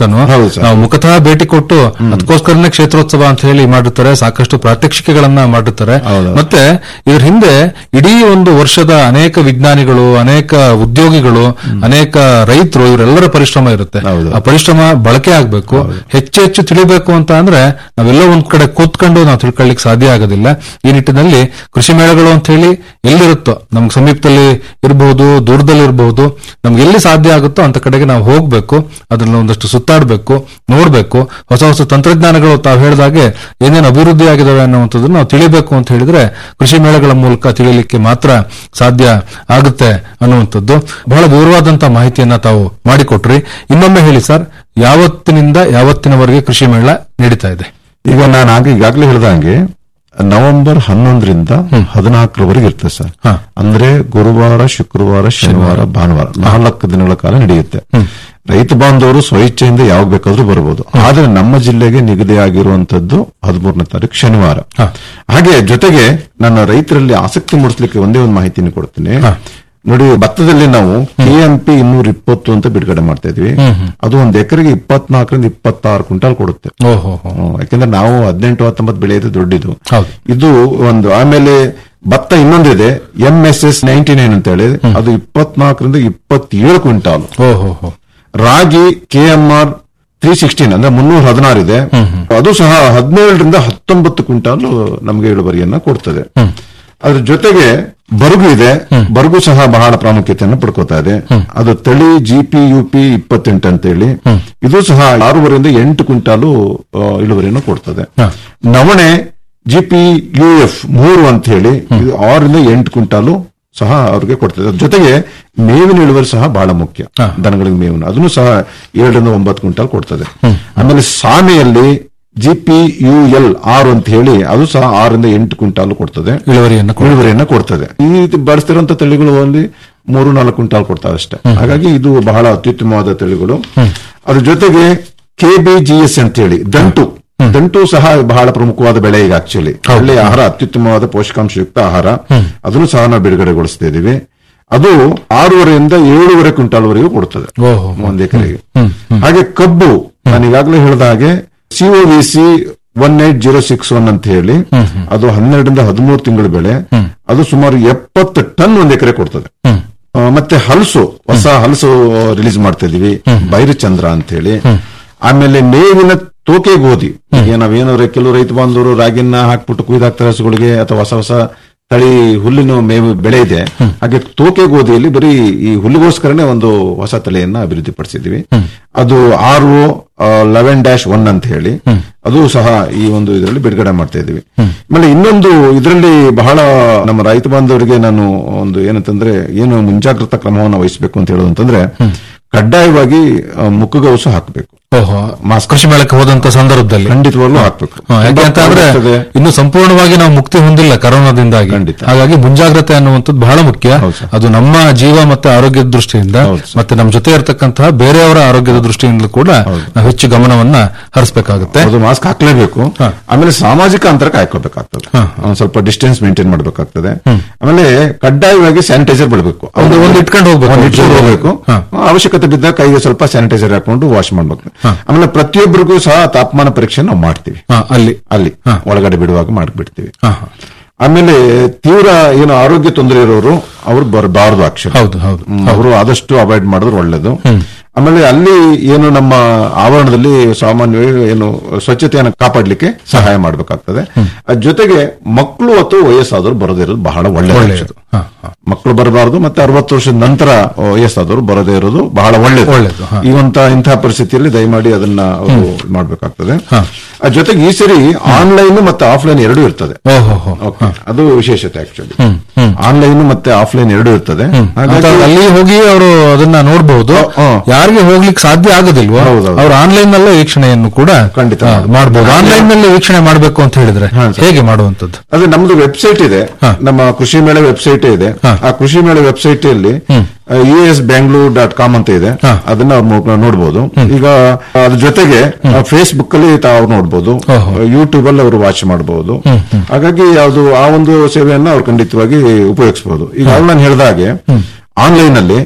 ಅಂತನೂ ಹೌದು ಸರ್. ನಾವು ಮುಖತಃ ಭೇಟಿ ಕೊಟ್ಟು ಅದಕ್ಕೋಸ್ಕರನೇ ಕ್ಷೇತ್ರೋತ್ಸವ ಅಂತ ಹೇಳಿ ಮಾಡಿರ್ತಾರೆ ಸಾಕಷ್ಟು ಪ್ರಾತ್ಯಕ್ಷಿಕೆಗಳನ್ನ ಮಾಡಿರ್ತಾರೆ ಹೌದು. ಮತ್ತೆ ಇದ್ರ ಹಿಂದೆ ಇಡೀ ಒಂದು ವರ್ಷದ ಅನೇಕ ವಿಜ್ಞಾನಿಗಳು ಅನೇಕ ಉದ್ಯೋಗಿಗಳು ಅನೇಕ ರೈತರು ಇವರೆಲ್ಲರ ಪರಿಶ್ರಮ ಇರುತ್ತೆ ಹೌದು. ಆ ಪರಿಶ್ರಮ ಬಳಕೆ ಆಗ್ಬೇಕು ಹೆಚ್ಚು ಹೆಚ್ಚು ತಿಳಿಬೇಕು ಅಂತ ಅಂದ್ರೆ ನಾವೆಲ್ಲೋ ಒಂದ್ ಕಡೆ ಕೂತ್ಕೊಂಡು ನಾವು ತಿಳ್ಕೊಳ್ಳಿಕ್ ಸಾಧ್ಯ ಆಗೋದಿಲ್ಲ ಈ ನಿಟ್ಟಿನಲ್ಲಿ ಕೃಷಿ ಮೇಳಗಳು ಅಂತ ಹೇಳಿ ಎಲ್ಲಿರುತ್ತೋ ನಮ್ಗೆ ಸಮೀಪದಲ್ಲಿ ಇರಬಹುದು ದೂರದಲ್ಲಿ ಇರಬಹುದು ನಮ್ಗೆ ಎಲ್ಲಿ ಸಾಧ್ಯ ಆಗುತ್ತೋ ಅಂತ ಕಡೆಗೆ ನಾವು ಹೋಗ್ಬೇಕು ಅದನ್ನ ಒಂದಷ್ಟು ಸುತ್ತಾಡಬೇಕು ನೋಡ್ಬೇಕು ಹೊಸ ಹೊಸ ತಂತ್ರಜ್ಞಾನಗಳು ತಾವು ಹೇಳಿದಾಗೆ ಏನೇನು ಅಭಿವೃದ್ಧಿ ಆಗಿದಾವೆ ಅನ್ನುವಂಥದ್ದನ್ನು ನಾವು ತಿಳಿಬೇಕು ಅಂತ ಹೇಳಿದ್ರೆ ಕೃಷಿ ಮೇಳಗಳ ಮೂಲಕ ತಿಳಿಯಲಿಕ್ಕೆ ಮಾತ್ರ ಸಾಧ್ಯ ಆಗುತ್ತೆ ಅನ್ನುವಂಥದ್ದು ಬಹಳ ವಿವರವಾದಂತಹ ಮಾಹಿತಿಯನ್ನ ತಾವು ಮಾಡಿಕೊಟ್ರಿ ಇನ್ನೊಮ್ಮೆ ಹೇಳಿ ಸರ್ ಯಾವತ್ತಿನಿಂದ ಯಾವತ್ತಿನವರೆಗೆ ಕೃಷಿ ಮೇಳ ನಡೀತಾ ಇದೆ ಈಗ ನಾನು ಆಗ ಈಗಾಗಲೇ ಹೇಳ್ದಂಗೆ ನವೆಂಬರ್ ಹನ್ನೊಂದರಿಂದ ಹದಿನಾಲ್ಕರವರೆಗೆ ಇರ್ತದೆ ಸರ್ ಹಾ. ಅಂದ್ರೆ ಗುರುವಾರ ಶುಕ್ರವಾರ ಶನಿವಾರ ಭಾನುವಾರ ನಾಲ್ಕು ದಿನಗಳ ಕಾಲ ನಡೆಯುತ್ತೆ ರೈತ ಬಾಂಧವರು ಸ್ವಇಚ್ಛೆಯಿಂದ ಯಾವಾಗ ಬೇಕಾದ್ರೂ ಬರಬಹುದು ಆದ್ರೆ ನಮ್ಮ ಜಿಲ್ಲೆಗೆ ನಿಗದಿಯಾಗಿರುವಂತದ್ದು ಹದಿಮೂರನೇ ತಾರೀಕು ಶನಿವಾರ ಹಾ. ಹಾಗೆ ಜೊತೆಗೆ ನನ್ನ ರೈತರಲ್ಲಿ ಆಸಕ್ತಿ ಮೂಡಿಸ್ಲಿಕ್ಕೆ ಒಂದೇ ಒಂದು ಮಾಹಿತಿನ ಕೊಡ್ತೀನಿ ನೋಡಿ ಭತ್ತದಲ್ಲಿ ನಾವು ಕೆಎಂಪಿ ಇನ್ನೂರ ಇಪ್ಪತ್ತು ಅಂತ ಬಿಡುಗಡೆ ಮಾಡ್ತಾ ಇದ್ವಿ ಅದು ಒಂದು ಎಕರೆಗೆ ಇಪ್ಪತ್ನಾಲ್ಕರಿಂದ ಇಪ್ಪತ್ತಾರು ಕ್ವಿಂಟಾಲ್ ಕೊಡುತ್ತೆ ಓಹೋ ಹ್ಮ್. ಯಾಕಂದ್ರೆ ನಾವು ಹದಿನೆಂಟು ಹತ್ತೊಂಬತ್ತು ಬೆಳೆಯೋದು ದೊಡ್ಡದು ಹೌದು. ಇದು ಒಂದು ಆಮೇಲೆ ಭತ್ತ ಇನ್ನೊಂದಿದೆ M S S ninety nine ಅಂತ ಹೇಳಿ ಅದು ಇಪ್ಪತ್ನಾಲ್ಕರಿಂದ ಇಪ್ಪತ್ತೇಳು ಕ್ವಿಂಟಾಲ್ ಓಹೋ ಹೋ ರಾಗಿ K M R three sixteen ಅಂದ್ರೆ ಮುನ್ನೂರ ಹದಿನಾರು ಇದೆ ಅದು ಸಹ ಹದಿನೇಳರಿಂದ ಹತ್ತೊಂಬತ್ತು ಕ್ವಿಂಟಾಲ್ ನಮಗೆ ಇಳುವರಿಯನ್ನ ಕೊಡ್ತದೆ ಅದ್ರ ಜೊತೆಗೆ ಬರುಗು ಇದೆ ಬರುಗು ಸಹ ಬಹಳ ಪ್ರಾಮುಖ್ಯತೆಯನ್ನು ಪಡ್ಕೋತಾ ಇದೆ ಅದು ತಳಿ ಜಿಪಿ ಯುಪಿ ಇಪ್ಪತ್ತೆಂಟು ಅಂತ ಹೇಳಿ ಇದು ಸಹ ಆರೂವರೆಯಿಂದ ಎಂಟು ಕ್ವಿಂಟಾಲು ಆ, ಇಳುವರಿಯನ್ನು ಕೊಡ್ತದೆ ಹ. ನವಣೆ ಜಿಪಿ ಯು ಎಫ್ ಮೂರು ಅಂತ ಹೇಳಿ ಇದು ಆರರಿಂದ ಎಂಟು ಕ್ವಿಂಟಾಲು ಸಹ ಅವ್ರಿಗೆ ಕೊಡ್ತದೆ ಅದ್ರ ಜೊತೆಗೆ ಮೇವಿನ ಇಳುವರಿ ಸಹ ಬಹಳ ಮುಖ್ಯ ಹ. ದನಗಳಿಗೆ ಮೇವಿನ ಅದನ್ನು ಸಹ ಏಳರಿಂದ ಒಂಬತ್ತು ಕ್ವಿಂಟಾಲ್ ಕೊಡ್ತದೆ ಆಮೇಲೆ ಸಾಮೆಯಲ್ಲಿ ಜಿಪಿ ಯು ಎಲ್ ಆರು ಅಂತ ಹೇಳಿ ಅದು ಸಹ ಆರರಿಂದ ಎಂಟು ಕ್ವಿಂಟಾಲ್ ಕೊಡ್ತದೆ ಇಳುವರಿಯನ್ನು ಕೊಡ್ತದೆ. ಇಳುವರಿಯನ್ನ ಕೊಡ್ತದೆ ಈ ರೀತಿ ಬಳಸ್ತಿರುವಂತ ತಳಿಗಳು ಅಲ್ಲಿ ಮೂರು ನಾಲ್ಕು ಕ್ವಿಂಟಾಲ್ ಕೊಡ್ತಾವೆ ಅಷ್ಟೇ ಹಾಗಾಗಿ ಇದು ಬಹಳ ಅತ್ಯುತ್ತಮವಾದ ತಳಿಗಳು ಅದ್ರ ಜೊತೆಗೆ ಕೆ ಬಿ ಜಿ ಎಸ್ ಅಂತ ಹೇಳಿ ದಂಟು ದಂಟು ಸಹ ಬಹಳ ಪ್ರಮುಖವಾದ ಬೆಳೆ ಈಗ ಆಕ್ಚುಲಿ ಒಳ್ಳೆಯ ಆಹಾರ ಅತ್ಯುತ್ತಮವಾದ ಪೋಷಕಾಂಶಯುಕ್ತ ಆಹಾರ ಅದನ್ನು ಸಹ ನಾವು ಬಿಡುಗಡೆಗೊಳಿಸ್ತಾ ಇದೀವಿ ಅದು ಆರೂವರೆಯಿಂದ ಏಳೂವರೆ ಕ್ವಿಂಟಾಲ್ ವರೆಗೂ ಕೊಡ್ತದೆ ಓಹೋ. ಒಂದ್ ಎಕರೆಗೆ ಹಾಗೆ ಕಬ್ಬು ನಾನು ಈಗಾಗಲೇ ಹೇಳಿದ ಹಾಗೆ COVC one eight zero six one ಅಂತ ಹೇಳಿ ಅದು ಹನ್ನೆರಡರಿಂದ ಹದಿಮೂರು ತಿಂಗಳ ಬೆಳೆ ಅದು ಸುಮಾರು ಎಪ್ಪತ್ತು ಟನ್ ಒಂದ್ ಎಕರೆ ಕೊಡ್ತದೆ ಆ, ಮತ್ತೆ ಹಲಸು ಹೊಸ ಹಲಸು ರಿಲೀಸ್ ಮಾಡ್ತಾ ಇದೀವಿ ಬೈರಚಂದ್ರ ಅಂತ ಹೇಳಿ ಆಮೇಲೆ ಮೇವಿನ ತೋಕೆ ಗೋಧಿ ಈಗ ನಾವೇನಾದ್ರೆ ಕೆಲವು ರೈತ ಬಾಂಧವರು ರಾಗಿನ ಹಾಕ್ಬಿಟ್ಟು ಕುಯ್ದಾಕ್ತಾರೆ ಹಸುಗಳಿಗೆ ಅಥವಾ ಹೊಸ ಹೊಸ ತಳಿ ಹುಲ್ಲಿನ ಮೇವು ಬೆಳೆ ಇದೆ ಹಾಗೆ ತೋಕೆ ಗೋಧಿಯಲ್ಲಿ ಬರೀ ಈ ಹುಲ್ಲಿಗೋಸ್ಕರನೇ ಒಂದು ಹೊಸ ತಳಿಯನ್ನ ಅಭಿವೃದ್ಧಿಪಡಿಸಿದೀವಿ ಅದು R O eleven dash one ಅಂತ ಹೇಳಿ ಅದು ಸಹ ಈ ಒಂದು ಇದರಲ್ಲಿ ಬಿಡುಗಡೆ ಮಾಡ್ತಾ ಇದೀವಿ ಆಮೇಲೆ ಇನ್ನೊಂದು ಇದರಲ್ಲಿ ಬಹಳ ನಮ್ಮ ರೈತ ಬಾಂಧವರಿಗೆ ನಾನು ಒಂದು ಏನಂತಂದ್ರೆ ಏನು ಮುಂಜಾಗ್ರತಾ ಕ್ರಮವನ್ನು ವಹಿಸಬೇಕು ಅಂತ ಹೇಳೋದು ಅಂತಂದ್ರೆ ಕಡ್ಡಾಯವಾಗಿ ಆ, ಮುಖಗವಸು ಹಾಕಬೇಕು ಓಹೋ ಮಾಸ್ ಕೃಷಿ ಮೇಳಕ್ಕೆ ಹೋದಂತ ಸಂದರ್ಭದಲ್ಲಿ ಖಂಡಿತವಾಗ್ಲೂ ಹಾಕ್ಬೇಕು ಹ, ಯಾಕೆ ಅಂತ ಅಂದ್ರೆ ಆಗ್ತದೆ. ಇನ್ನು ಸಂಪೂರ್ಣವಾಗಿ ನಾವು ಮುಕ್ತಿ ಹೊಂದಿಲ್ಲ ಕರೋನಾದಿಂದಾಗಿ ಖಂಡಿತ. ಹಾಗಾಗಿ ಮುಂಜಾಗ್ರತೆ ಅನ್ನುವಂಥದ್ದು ಬಹಳ ಮುಖ್ಯ ಹೌದು ಸರ್. ಅದು ನಮ್ಮ ಜೀವ ಮತ್ತೆ ಆರೋಗ್ಯದ ದೃಷ್ಟಿಯಿಂದ ಹೌದು ಸರ್. ಮತ್ತೆ ನಮ್ಮ ಜೊತೆ ಇರತಕ್ಕಂತಹ ಬೇರೆಯವರ ಆರೋಗ್ಯದ ದೃಷ್ಟಿಯಿಂದಲೂ ಕೂಡ ನಾವು ಹೆಚ್ಚು ಗಮನವನ್ನ ಹರಿಸಬೇಕಾಗುತ್ತೆ ಅದು ಮಾಸ್ಕ್ ಹಾಕ್ಲೇಬೇಕು ಹ. ಆಮೇಲೆ ಸಾಮಾಜಿಕ ಅಂತರ ಕಾಯ್ಕೋಬೇಕಾಗ್ತದೆ ಹ. ಒಂದ್ ಸ್ವಲ್ಪ ಡಿಸ್ಟೆನ್ಸ್ ಮೇಂಟೈನ್ ಮಾಡ್ಬೇಕಾಗ್ತದೆ ಆಮೇಲೆ ಕಡ್ಡಾಯವಾಗಿ ಸ್ಯಾನಿಟೈಸರ್ ಬಿಡಬೇಕು ಒಂದು- ಒಂದು ಇಟ್ಕೊಂಡು ಹೋಗ್ಬೇಕು. ಒಂದು ಇಟ್ಕೊಂಡು ಹೋಗ್ಬೇಕು ಹ. ಅವಶ್ಯಕತೆ ಬಿದ್ದಾಗ ಕೈಗೆ ಸ್ವಲ್ಪ ಸ್ಯಾನಿಟೈಸರ್ ಹಾಕೊಂಡು ವಾಶ್ ಮಾಡ್ಬೇಕು ಆಮೇಲೆ ಪ್ರತಿಯೊಬ್ಬರಿಗೂ ಸಹ ತಾಪಮಾನ ಪರೀಕ್ಷೆ ನಾವು ಮಾಡ್ತೀವಿ ಹ, ಅಲ್ಲಿ ಅಲ್ಲಿ ಹ. ಒಳಗಡೆ ಬಿಡುವಾಗ ಮಾಡ್ಬಿಡ್ತೀವಿ ಹ, ಹ. ಆಮೇಲೆ ತೀವ್ರ ಏನು ಆರೋಗ್ಯ ತೊಂದರೆ ಇರೋರು ಅವ್ರು ಬರಬಾರದು ಆಕ್ಚುಲಿ ಹೌದು ಹೌದು ಅವರು ಆದಷ್ಟು ಅವಾಯ್ಡ್ ಮಾಡಿದ್ರೆ ಒಳ್ಳೇದು ಆಮೇಲೆ ಅಲ್ಲಿ ಏನು ನಮ್ಮ ಆವರಣದಲ್ಲಿ ಸಾಮಾನ್ಯವಾಗಿ ಏನು ಸ್ವಚ್ಛತೆಯನ್ನು ಕಾಪಾಡಲಿಕ್ಕೆ ಸಹಾಯ ಮಾಡಬೇಕಾಗ್ತದೆ ಅದ್ ಜೊತೆಗೆ ಮಕ್ಕಳು ಅಥವಾ ವಯಸ್ಸಾದವರು ಬರದೇ ಇರೋದು ಬಹಳ ಒಳ್ಳೆಯದು ಒಳ್ಳೆಯದು ಹ, ಹ. ಮಕ್ಕಳು ಬರಬಾರದು ಮತ್ತೆ ಅರವತ್ತು ವರ್ಷದ ನಂತರ ವಯಸ್ಸಾದವರು ಬರದೇ ಇರೋದು ಬಹಳ ಒಳ್ಳೆಯದು ಒಳ್ಳೆಯದು, ಹ. ಈ ಒಂತ ಇಂತಹ ಪರಿಸ್ಥಿತಿಯಲ್ಲಿ ದಯಮಾಡಿ ಅದನ್ನ ಅವರು ಮಾಡಬೇಕಾಗ್ತದೆ ಹ. ಅದ್ ಜೊತೆಗೆ ಈ ಸರಿ ಆನ್ಲೈನ್ ಮತ್ತೆ ಆಫ್ಲೈನ್ ಎರಡೂ ಇರ್ತದೆ ಓಹೋ ಹೋ. ಓಕೆ ಅದು ವಿಶೇಷತೆ ಆಕ್ಚುಲಿ ಆನ್ಲೈನ್ ಮತ್ತೆ ಆಫ್ಲೈನ್ ಎರಡೂ ಇರ್ತದೆ ಅಂತ ಹಾಗಾಗಿ ಅಲ್ಲಿ ಹೋಗಿ ಅವರು ಅದನ್ನ ನೋಡಬಹುದು ಹ, ಹ. ಯಾರಿಗೆ ಹೋಗ್ಲಿಕ್ಕೆ ಸಾಧ್ಯ ಆಗೋದಿಲ್ವೋ ಹೌದು, ಹೌದು. ಅವ್ರು ಆನ್ಲೈನ್ ನಲ್ಲೇ ವೀಕ್ಷಣೆಯನ್ನು ಕೂಡ ಖಂಡಿತ ಹ, ಮಾಡ್ಬೋದು. ಮಾಡ್ಬೋದು ಆನ್ಲೈನ್ ನಲ್ಲಿ ವೀಕ್ಷಣೆ ಮಾಡಬೇಕು ಅಂತ ಹೇಳಿದ್ರೆ ಹಾ, ಸರ್. ಹೇಗೆ ಮಾಡುವಂತದ್ದು ಅದೇ ನಮ್ದು ವೆಬ್ಸೈಟ್ ಇದೆ ಹ. ನಮ್ಮ ಕೃಷಿ ಮೇಳ ವೆಬ್ಸೈಟ್ ಇದೆ ಹ. ಆ ಕೃಷಿ ಮೇಳ ವೆಬ್ಸೈಟ್ ಅಲ್ಲಿ U S Bangalore dot com ಅಂತ ಇದೆ ಹ. ಅದನ್ನ ಅವ್ರು ನೋಡಬಹುದು ಈಗ ಅದ್ರ ಜೊತೆಗೆ ಫೇಸ್ಬುಕ್ ಅಲ್ಲಿ ತಾವು ನೋಡಬಹುದು ಓಹೋ. ಯೂಟ್ಯೂಬ್ ಅಲ್ಲಿ ಅವರು ವಾಚ್ ಮಾಡಬಹುದು ಹಾಗಾಗಿ ಅದು ಆ ಒಂದು ಸೇವೆಯನ್ನ ಅವ್ರು ಖಂಡಿತವಾಗಿ ಉಪಯೋಗಿಸಬಹುದು ಈಗ ನಾನು ಹೇಳಿದ ಹಾಗೆ ಆನ್ಲೈನ್ ಅಲ್ಲಿ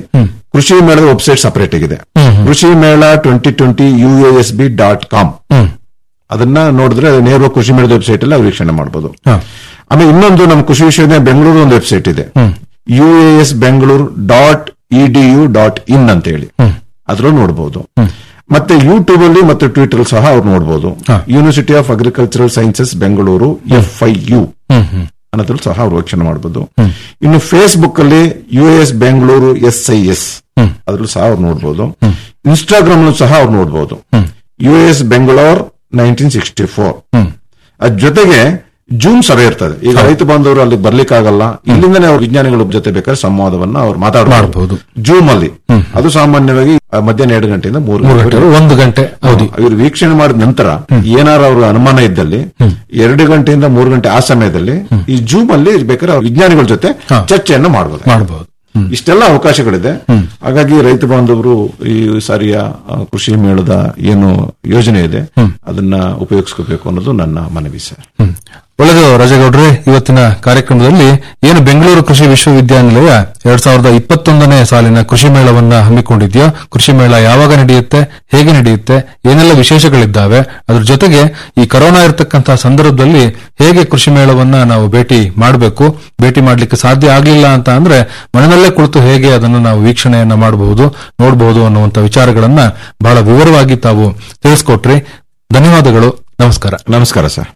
ಕೃಷಿ ಮೇಳದ ವೆಬ್ಸೈಟ್ ಸಪರೇಟ್ ಆಗಿದೆ ಕೃಷಿ ಮೇಳ twenty twenty U S B dot com ಅದನ್ನ ನೋಡಿದ್ರೆ ನೇರವಾಗಿ ಕೃಷಿ ಮೇಳದ ವೆಬ್ಸೈಟ್ ಅಲ್ಲಿ ವೀಕ್ಷಣೆ ಮಾಡಬಹುದು ಆಮೇಲೆ ಇನ್ನೊಂದು ನಮ್ಮ ಕೃಷಿ ವಿಶ್ವವಿದ್ಯಾಲಯ ಬೆಂಗಳೂರು ಒಂದು ವೆಬ್ಸೈಟ್ ಇದೆ U S Bengaluru dot E D U dot in ಅಂತ ಹೇಳಿ ಅದ್ರಲ್ಲೂ ನೋಡಬಹುದು ಮತ್ತೆ ಯೂಟ್ಯೂಬ್ ಅಲ್ಲಿ ಮತ್ತೆ ಟ್ವಿಟರ್ ಸಹ ಅವ್ರು ನೋಡಬಹುದು university of agricultural sciences Bengaluru F I U ಅನ್ನೋದ್ರಲ್ಲಿ ಸಹ ಅವ್ರು ವೀಕ್ಷಣೆ ಮಾಡಬಹುದು ಇನ್ನು ಫೇಸ್ಬುಕ್ ಅಲ್ಲಿ U S Bengaluru S I S ಅದ್ರಲ್ಲೂ ಸಹ ಅವ್ರು ನೋಡಬಹುದು ಇನ್ಸ್ಟಾಗ್ರಾಮ್ ಸಹ ಅವ್ರು ನೋಡಬಹುದು U S Bengaluru nineteen sixty four ಅದ್ ಜೊತೆಗೆ ಜೂಮ್ ಸಭೆ ಇರ್ತದೆ ಈಗ ರೈತ ಬಾಂಧವರು ಅಲ್ಲಿ ಬರ್ಲಿಕ್ಕಾಗಲ್ಲ ಇಲ್ಲಿಂದನೇ ಅವ್ರ ವಿಜ್ಞಾನಿಗಳ ಜೊತೆ ಬೇಕಾದ್ರೆ ಸಂವಾದವನ್ನ ಅವ್ರು ಮಾತಾಡಬಹುದು ಜೂಮ್ ಅಲ್ಲಿ ಅದು ಸಾಮಾನ್ಯವಾಗಿ ಆ, ಮಧ್ಯಾಹ್ನ ಎರಡು ಗಂಟೆಯಿಂದ ಮೂರು ಮೂರು ಗಂಟೆ ಒಂದು ಗಂಟೆ ಅವಧಿ ಇವರು ವೀಕ್ಷಣೆ ಮಾಡಿದ ನಂತರ ಏನಾರ ಅವ್ರ ಅನುಮಾನ ಇದ್ದಲ್ಲಿ ಎರಡು ಗಂಟೆಯಿಂದ ಮೂರು ಗಂಟೆ ಆ ಸಮಯದಲ್ಲಿ ಈ ಜೂಮ್ ಅಲ್ಲಿ ಬೇಕಾದ್ರೆ ಅವ್ರ ವಿಜ್ಞಾನಿಗಳ ಜೊತೆ ಚರ್ಚೆಯನ್ನು ಮಾಡಬಹುದು ಮಾಡಬಹುದು ಇಷ್ಟೆಲ್ಲ ಅವಕಾಶಗಳಿದೆ ಹಾಗಾಗಿ ರೈತ ಬಾಂಧವರು ಈ ಸಾರಿಯ ಆ, ಕೃಷಿ ಮೇಳದ ಏನು ಯೋಜನೆ ಇದೆ ಅದನ್ನ ಉಪಯೋಗಿಸ್ಕೋಬೇಕು ಅನ್ನೋದು ನನ್ನ ಮನವಿ ಸರ್ ಒಳ್ಳೆದು ರಾಜೇಗೌಡ್ರೆ ಇವತ್ತಿನ ಕಾರ್ಯಕ್ರಮದಲ್ಲಿ ಏನು ಬೆಂಗಳೂರು ಕೃಷಿ ವಿಶ್ವವಿದ್ಯಾನಿಲಯ ಎರಡ್ ಸಾವಿರದ ಇಪ್ಪತ್ತೊಂದನೇ ಸಾಲಿನ ಕೃಷಿ ಮೇಳವನ್ನ ಹಮ್ಮಿಕೊಂಡಿದ್ಯೋ ಕೃಷಿ ಮೇಳ ಯಾವಾಗ ನಡೆಯುತ್ತೆ ಹೇಗೆ ನಡೆಯುತ್ತೆ ಏನೆಲ್ಲ ವಿಶೇಷಗಳಿದ್ದಾವೆ ಅದ್ರ ಜೊತೆಗೆ ಈ ಕೊರೋನಾ ಇರತಕ್ಕಂತಹ ಸಂದರ್ಭದಲ್ಲಿ ಹೇಗೆ ಕೃಷಿ ಮೇಳವನ್ನ ನಾವು ಭೇಟಿ ಮಾಡಬೇಕು ಭೇಟಿ ಮಾಡ್ಲಿಕ್ಕೆ ಸಾಧ್ಯ ಆಗಲಿಲ್ಲ ಅಂತ ಅಂದ್ರೆ ಮನೆಯಲ್ಲೇ ಕುಳಿತು ಹೇಗೆ ಅದನ್ನು ನಾವು ವೀಕ್ಷಣೆಯನ್ನ ಮಾಡಬಹುದು ನೋಡಬಹುದು ಅನ್ನುವಂತ ವಿಚಾರಗಳನ್ನ ಬಹಳ ವಿವರವಾಗಿ ತಾವು ತಿಳಿಸ್ಕೊಟ್ರಿ ಧನ್ಯವಾದಗಳು ನಮಸ್ಕಾರ ನಮಸ್ಕಾರ ಸರ್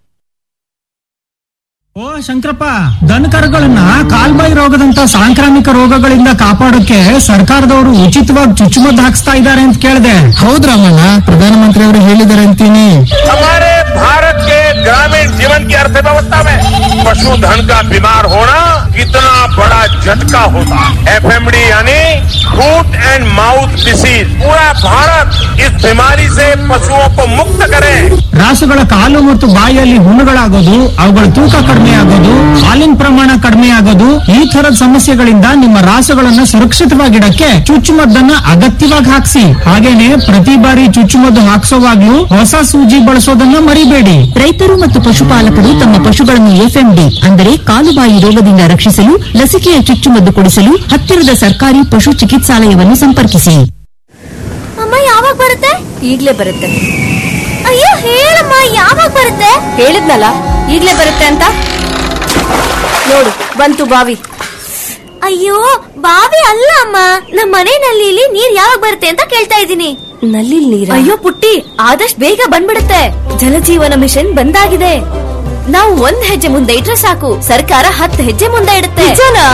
ಓ ಶಂಕರಪ್ಪ ದನಕರುಗಳನ್ನ ಕಾಲ್ಬಾಯಿ ರೋಗದಂತ ಸಾಂಕ್ರಾಮಿಕ ರೋಗಗಳಿಂದ ಕಾಪಾಡೋಕೆ ಸರ್ಕಾರದವರು ಉಚಿತವಾಗಿ ಚುಚ್ಚುಮದ್ದು ಹಾಕ್ಸ್ತಾ ಇದ್ದಾರೆ ಅಂತ ಕೇಳಿದೆ ಹೌದ್ ರಾಮಣ್ಣ ಪ್ರಧಾನಮಂತ್ರಿ ಅವರು ಹೇಳಿದ್ದಾರೆ ಅಂತೀನಿ हमारे भारत के ग्रामीण जीवन की अर्थव्यवस्था में पशुधन का बीमार होना कितना बड़ा झटका होता है एफएमडी यानी फूट एंड माउथ डिसीज पूरा भारत इस बीमारी से पशुओं को मुक्त करे ರಾಸುಗಳ ಕಾಲು ಮತ್ತು ಬಾಯಿಯಲ್ಲಿ ಹುಣ್ಣುಗಳಾಗೋದು ಅವುಗಳ ತೂಕ ಕಡಿಮೆ ಆಗೋದು ಹಾಲಿನ ಪ್ರಮಾಣ ಕಡಿಮೆ ಆಗೋದು ಈ ತರದ ಸಮಸ್ಯೆಗಳಿಂದ ನಿಮ್ಮ ರಾಸುಗಳನ್ನ ಸುರಕ್ಷಿತವಾಗಿಡಕ್ಕೆ ಚುಚ್ಚುಮದ್ದನ್ನ ಅಗತ್ಯವಾಗಿ ಹಾಕ್ಸಿ ಹಾಗೇನೆ ಪ್ರತಿ ಬಾರಿ ಚುಚ್ಚುಮದ್ದು ಹಾಕ್ಸೋವಾಗ್ಲೂ ಹೊಸ ಸೂಜಿ ಬಳಸೋದನ್ನ ಮರಿಬೇಡಿ ರೈತರು ಮತ್ತು ಪಶುಪಾಲಕರು ತಮ್ಮ ಪಶುಗಳನ್ನು ಎಫ್ಎಂಡಿ ಅಂದರೆ ಕಾಲುಬಾಯಿ ರೋಗದಿಂದ ರಕ್ಷಿಸಲು ಲಸಿಕೆಯ ಚುಚ್ಚುಮದ್ದು ಕೊಡಿಸಲು ಹತ್ತಿರದ ಸರ್ಕಾರಿ ಪಶು ಚಿಕಿತ್ಸಾಲಯವನ್ನು ಸಂಪರ್ಕಿಸಿ ಅಮ್ಮ ಯಾವಾಗ ಬರುತ್ತೆ ಈಗ್ಲೇ ಬರುತ್ತೆ ಅಯ್ಯೋ ಹೇಳಮ್ಮ ಯಾವಾಗ ಬರುತ್ತೆ ಹೇಳಿದ್ನಲ್ಲ ಈಗ್ಲೇ ಬರುತ್ತೆ ಅಂತ ನೋಡು ಬಂತು ಬಾವಿ ಅಯ್ಯೋ ಬಾವಿ ಅಲ್ಲ ಅಮ್ಮ ನಮ್ಮ ಮನೆ ನಲ್ಲಿಲಿ ನೀರ್ ಯಾವಾಗ ಬರುತ್ತೆ ಅಂತ ಕೇಳ್ತಾ ಇದ್ದೀನಿ ನಲ್ಲಿ ನೀರ್ ಅಯ್ಯೋ ಪುಟ್ಟಿ ಆದಷ್ಟು ಬೇಗ ಬಂದ್ಬಿಡುತ್ತೆ ಜಲಜೀವನ ಮಿಷನ್ ಬಂದಾಗಿದೆ ನಾವು ಒಂದ್ ಹೆಜ್ಜೆ ಮುಂದೆ ಇಟ್ರೆ ಸಾಕು ಸರ್ಕಾರ ಹತ್ತು ಹೆಜ್ಜೆ ಮುಂದೆ ಇಡುತ್ತೆ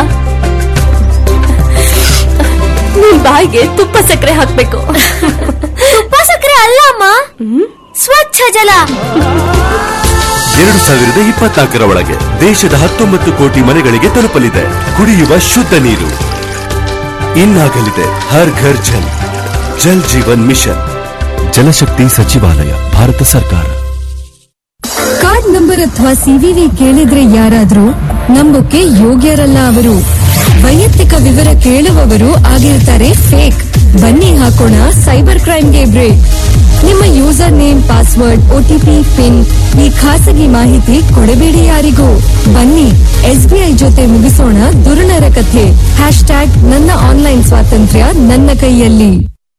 ನಿನ್ ಬಾಯಿಗೆ ತುಪ್ಪ ಸಕ್ಕರೆ ಹಾಕ್ಬೇಕು ತುಪ್ಪ ಸಕ್ಕರೆ ಅಲ್ಲ ಅಮ್ಮ ಸ್ವಚ್ಛ ಜಲ ಎರಡು ಸಾವಿರದ ಇಪ್ಪತ್ನಾಲ್ಕರ ಒಳಗೆ ದೇಶದ ಹತ್ತೊಂಬತ್ತು ಕೋಟಿ ಮನೆಗಳಿಗೆ ತಲುಪಲಿದೆ ಕುಡಿಯುವ ಶುದ್ಧ ನೀರು ಇನ್ನಾಗಲಿದೆ ಹರ್ ಘರ್ ಜಲ್ ಜಲ್ ಜೀವನ್ ಮಿಷನ್ ಜಲಶಕ್ತಿ ಸಚಿವಾಲಯ ಭಾರತ ಸರ್ಕಾರ ಕಾರ್ಡ್ ನಂಬರ್ ಅಥವಾ ಸಿವಿವಿ ಕೇಳಿದ್ರೆ ಯಾರಾದ್ರೂ ನಂಬಕ್ಕೆ ಯೋಗ್ಯರಲ್ಲ ಅವರು ವೈಯಕ್ತಿಕ ವಿವರ ಕೇಳುವವರು ಆಗಿರ್ತಾರೆ ಫೇಕ್ ಬನ್ನಿ ಹಾಕೋಣ ಸೈಬರ್ ಕ್ರೈಮ್ಗೆ ಬ್ರೇಕ್ ನಿಮ್ಮ user name password OTP pin ಈ ಖಾಸಗಿ ಮಾಹಿತಿ ಕೊಡಬೇಡಿ ಯಾರಿಗೂ ಬನ್ನಿ ಎಸ್ಬಿಐ ಜೊತೆ ಮುಗಿಸೋಣ ದುರ್ಣರ ಕಥೆ ಹ್ಯಾಶ್ ಟ್ಯಾಗ್ ನನ್ನ ಆನ್ಲೈನ್ ಸ್ವಾತಂತ್ರ್ಯ ನನ್ನ ಕೈಯಲ್ಲಿ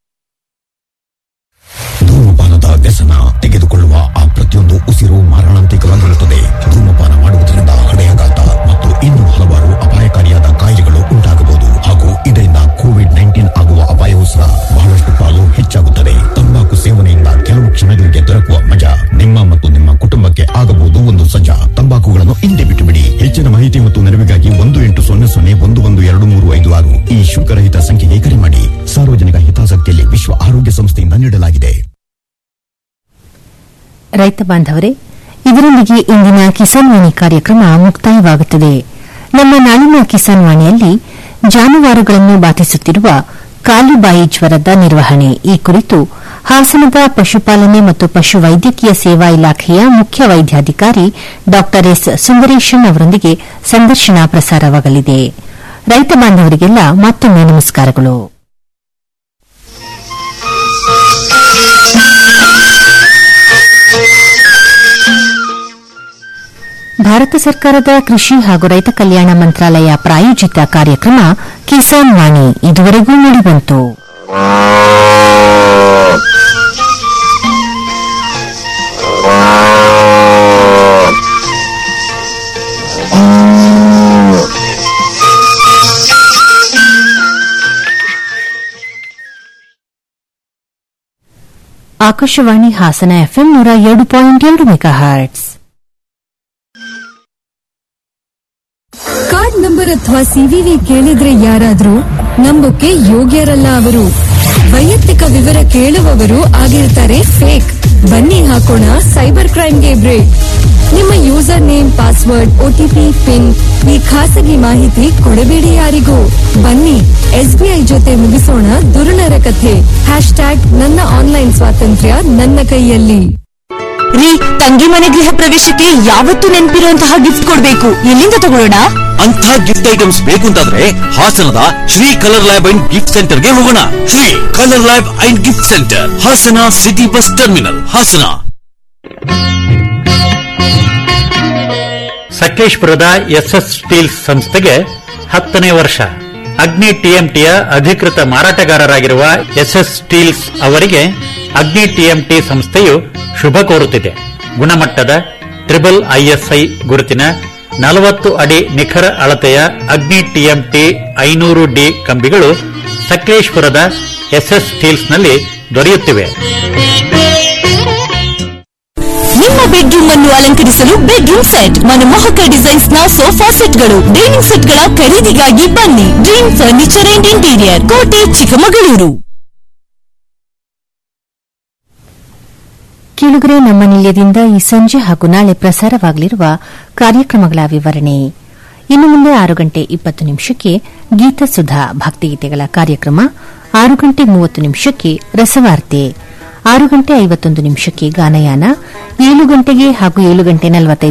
ಧೂಮಪಾನದ ವ್ಯಸನ ತೆಗೆದುಕೊಳ್ಳುವ ಆ ಪ್ರತಿಯೊಂದು ಉಸಿರು ಮಾರಣಾಂತಿಕವಾಗಿರುತ್ತದೆ ಧೂಮಪಾನ ಮಾಡುವುದರಿಂದ ಹೃದಯಾಘಾತ ಮತ್ತು ಇನ್ನೂ ಹಲವಾರು ಅಪಾಯಕಾರಿಯಾದ ಕಾಯಿಲೆಗಳು ಉಂಟಾಗಬಹುದು ಹಾಗೂ ಇದರಿಂದ ಕೋವಿಡ್ ನೈನ್ಟೀನ್ ಆಗುವ ಅಪಾಯವೂ ಸಹ ಬಹಳಷ್ಟು ಪಾಲು ಹೆಚ್ಚಾಗುತ್ತದೆ ತಂಬಾಕು ಸೇವನೆಯಿಂದ ಕೆಲವು ಕ್ಷಣಗಳಿಗೆ ದೊರಕುವ ಮಜಾ ನಿಮ್ಮ ಮತ್ತು ನಿಮ್ಮ ಕುಟುಂಬಕ್ಕೆ ಆಗಬಹುದು ಒಂದು ಸಜ್ಜಾ ತಂಬಾಕುಗಳನ್ನು ಹಿಂದೆ ಬಿಟ್ಟು ಬಿಡಿ ಹೆಚ್ಚಿನ ಮಾಹಿತಿ ಮತ್ತು ನೆರವಿಗಾಗಿ ಒಂದು ಎಂಟು ಸೊನ್ನೆ ಸೊನ್ನೆ ಒಂದು ಒಂದು ಎರಡು ಮೂರು ಐದು ಆರು ಈ ಶುಲ್ಕರಹಿತ ಸಂಖ್ಯೆಗೆ ಕರೆ ಮಾಡಿ ಸಾರ್ವಜನಿಕ ಹಿತಾಸಕ್ತಿಯಲ್ಲಿ ವಿಶ್ವ ಆರೋಗ್ಯ ಸಂಸ್ಥೆಯಿಂದ ನೀಡಲಾಗಿದೆ ರೈತ ಬಾಂಧವರೇ ಇದರೊಂದಿಗೆ ಇಂದಿನ ಕಿಸಾನ್ ವಾಣಿ ಕಾರ್ಯಕ್ರಮ ಮುಕ್ತಾಯವಾಗುತ್ತದೆ ನಮ್ಮ ನಾಳಿನ ಕಿಸಾನ್ ವಾಣಿಯಲ್ಲಿ ಜಾನುವಾರುಗಳನ್ನು ಬಾಧಿಸುತ್ತಿರುವ ಕಾಲುಬಾಯಿ ಜ್ವರದ ನಿರ್ವಹಣೆ ಈ ಕುರಿತು ಹಾಸನದ ಪಶುಪಾಲನೆ ಮತ್ತು ಪಶು ವೈದ್ಯಕೀಯ ಸೇವಾ ಇಲಾಖೆಯ ಮುಖ್ಯ ವೈದ್ಯಾಧಿಕಾರಿ ಡಾ ಎಸ್ ಸುಂದರೇಶನ್ ಅವರೊಂದಿಗೆ ಸಂದರ್ಶನ ಪ್ರಸಾರವಾಗಲಿದೆ ರೈತ ಬಾಂಧವರಿಗೆಲ್ಲ ಮತ್ತೊಮ್ಮೆ ನಮಸ್ಕಾರಗಳು ಭಾರತ ಸರ್ಕಾರದ ಕೃಷಿ ಹಾಗೂ ರೈತ ಕಲ್ಯಾಣ ಮಂತ್ರಾಲಯ ಪ್ರಾಯೋಜಿತ ಕಾರ್ಯಕ್ರಮ ಕಿಸಾನ್ ವಾಣಿ ಇದುವರೆಗೂ ಮೂಡಿಬಂತು ಆಕಾಶವಾಣಿ ಹಾಸನ ಎಫ್ಎಂ ನೂರ ಎರಡು ಪಾಯಿಂಟ್ ಎರಡು ಮೆಗಾ ಹರ್ಟ್ಸ್ ಕಾರ್ಡ್ ನಂಬರ್ ಅಥವಾ ಸಿವಿವಿ ಕೇಳಿದ್ರೆ ಯಾರಾದ್ರೂ ನಂಬಕ್ಕೆ ಯೋಗ್ಯರಲ್ಲ ಅವರು ವೈಯಕ್ತಿಕ ವಿವರ ಕೇಳುವವರು ಆಗಿರ್ತಾರೆ ಫೇಕ್ ಬನ್ನಿ ಹಾಕೋಣ ಸೈಬರ್ ಕ್ರೈಮ್ಗೆ ಬ್ರೇಕ್ ನಿಮ್ಮ user name password OTP pin ಈ ಖಾಸಗಿ ಮಾಹಿತಿ ಕೊಡಬೇಡಿ ಯಾರಿಗೂ ಬನ್ನಿ ಎಸ್ಬಿಐ ಜೊತೆ ಮುಗಿಸೋಣ ದುರುಳರ ಕಥೆ ಹ್ಯಾಶ್ ಟ್ಯಾಗ್ ನನ್ನ ಆನ್ಲೈನ್ ಸ್ವಾತಂತ್ರ್ಯ ನನ್ನ ಕೈಯಲ್ಲಿ ರೀ ತಂಗಿ ಮನೆ ಗೃಹ ಪ್ರವೇಶಕ್ಕೆ ಯಾವತ್ತೂ ನೆನಪಿರುವಂತಹ ಗಿಫ್ಟ್ ಕೊಡ್ಬೇಕು ಎಲ್ಲಿಂದ ತಗೊಳ್ಳೋಣ ಅಂತ ಗಿಫ್ಟ್ ಐಟಮ್ಸ್ ಬೇಕು ಅಂತಾದ್ರೆ ಹಾಸನದ Shri colour lab and gift ಸೆಂಟರ್ಗೆ ಹೋಗೋಣ Shri colour lab and gift centre Hassan city bus terminal Hassan ಸಕಲೇಶ್ಪುರದ ಎಸ್ಎಸ್ ಸ್ಟೀಲ್ಸ್ ಸಂಸ್ಥೆಗೆ ಹತ್ತನೇ ವರ್ಷ ಅಗ್ನಿ ಟಿಎಂಟಿಯ ಅಧಿಕೃತ ಮಾರಾಟಗಾರರಾಗಿರುವ ಎಸ್ಎಸ್ ಸ್ಟೀಲ್ಸ್ ಅವರಿಗೆ ಅಗ್ನಿ ಟಿಎಂಟಿ ಸಂಸ್ಥೆಯು ಶುಭ ಕೋರುತ್ತಿದೆ ಗುಣಮಟ್ಟದ ಟ್ರಿಬಲ್ ಐಎಸ್ಐ ಗುರುತಿನ ನಲವತ್ತು ಅಡಿ ನಿಖರ ಅಳತೆಯ ಅಗ್ನಿ ಟಿಎಂಟಿ ಐನೂರು ಡಿ ಕಂಬಿಗಳು ಸಕಲೇಶ್ಪುರದ ಎಸ್ಎಸ್ ಸ್ಟೀಲ್ಸ್ನಲ್ಲಿ ದೊರೆಯುತ್ತಿವೆ ನಿಮ್ಮ ಬೆಡ್ರೂಮ್ ಅನ್ನು ಅಲಂಕರಿಸಲು ಬೆಡ್ರೂಮ್ ಸೆಟ್ ಮನಮೋಹಕ ಡಿಸೈನ್ಸ್ ನ ಸೋಫಾ ಸೆಟ್ಗಳು ಡೈನಿಂಗ್ ಸೆಟ್ಗಳ ಖರೀದಿಗಾಗಿ ಬನ್ನಿ ಡ್ರೀಮ್ ಫರ್ನಿಚರ್ ಅಂಡ್ ಇಂಟೀರಿಯರ್ ಕೋಟೆ ಚಿಕ್ಕಮಗಳೂರು ಕೇಳುಗರೆ ನಮ್ಮ ನಿಲಯದಿಂದ ಈ ಸಂಜೆ ಹಾಗೂ ನಾಳೆ ಪ್ರಸಾರವಾಗಲಿರುವ ಕಾರ್ಯಕ್ರಮಗಳ ವಿವರಣೆ ಇನ್ನು ಮುಂದೆ ಆರು ಗಂಟೆ ಇಪ್ಪತ್ತು ನಿಮಿಷಕ್ಕೆ ಗೀತಸುಧಾ ಭಕ್ತಿಗೀತೆಗಳ ಕಾರ್ಯಕ್ರಮ ಆರು ಗಂಟೆ ಮೂವತ್ತು ನಿಮಿಷಕ್ಕೆ ರಸವಾರ್ತೆ ಆರು ಗಂಟೆ ಐವತ್ತೊಂದು ನಿಮಿಷಕ್ಕೆ ಗಾನಯಾನ ಏಳು ಗಂಟೆಗೆ ಹಾಗೂ ಏಳು ಗಂಟೆ ನಲವತ್ತೈದು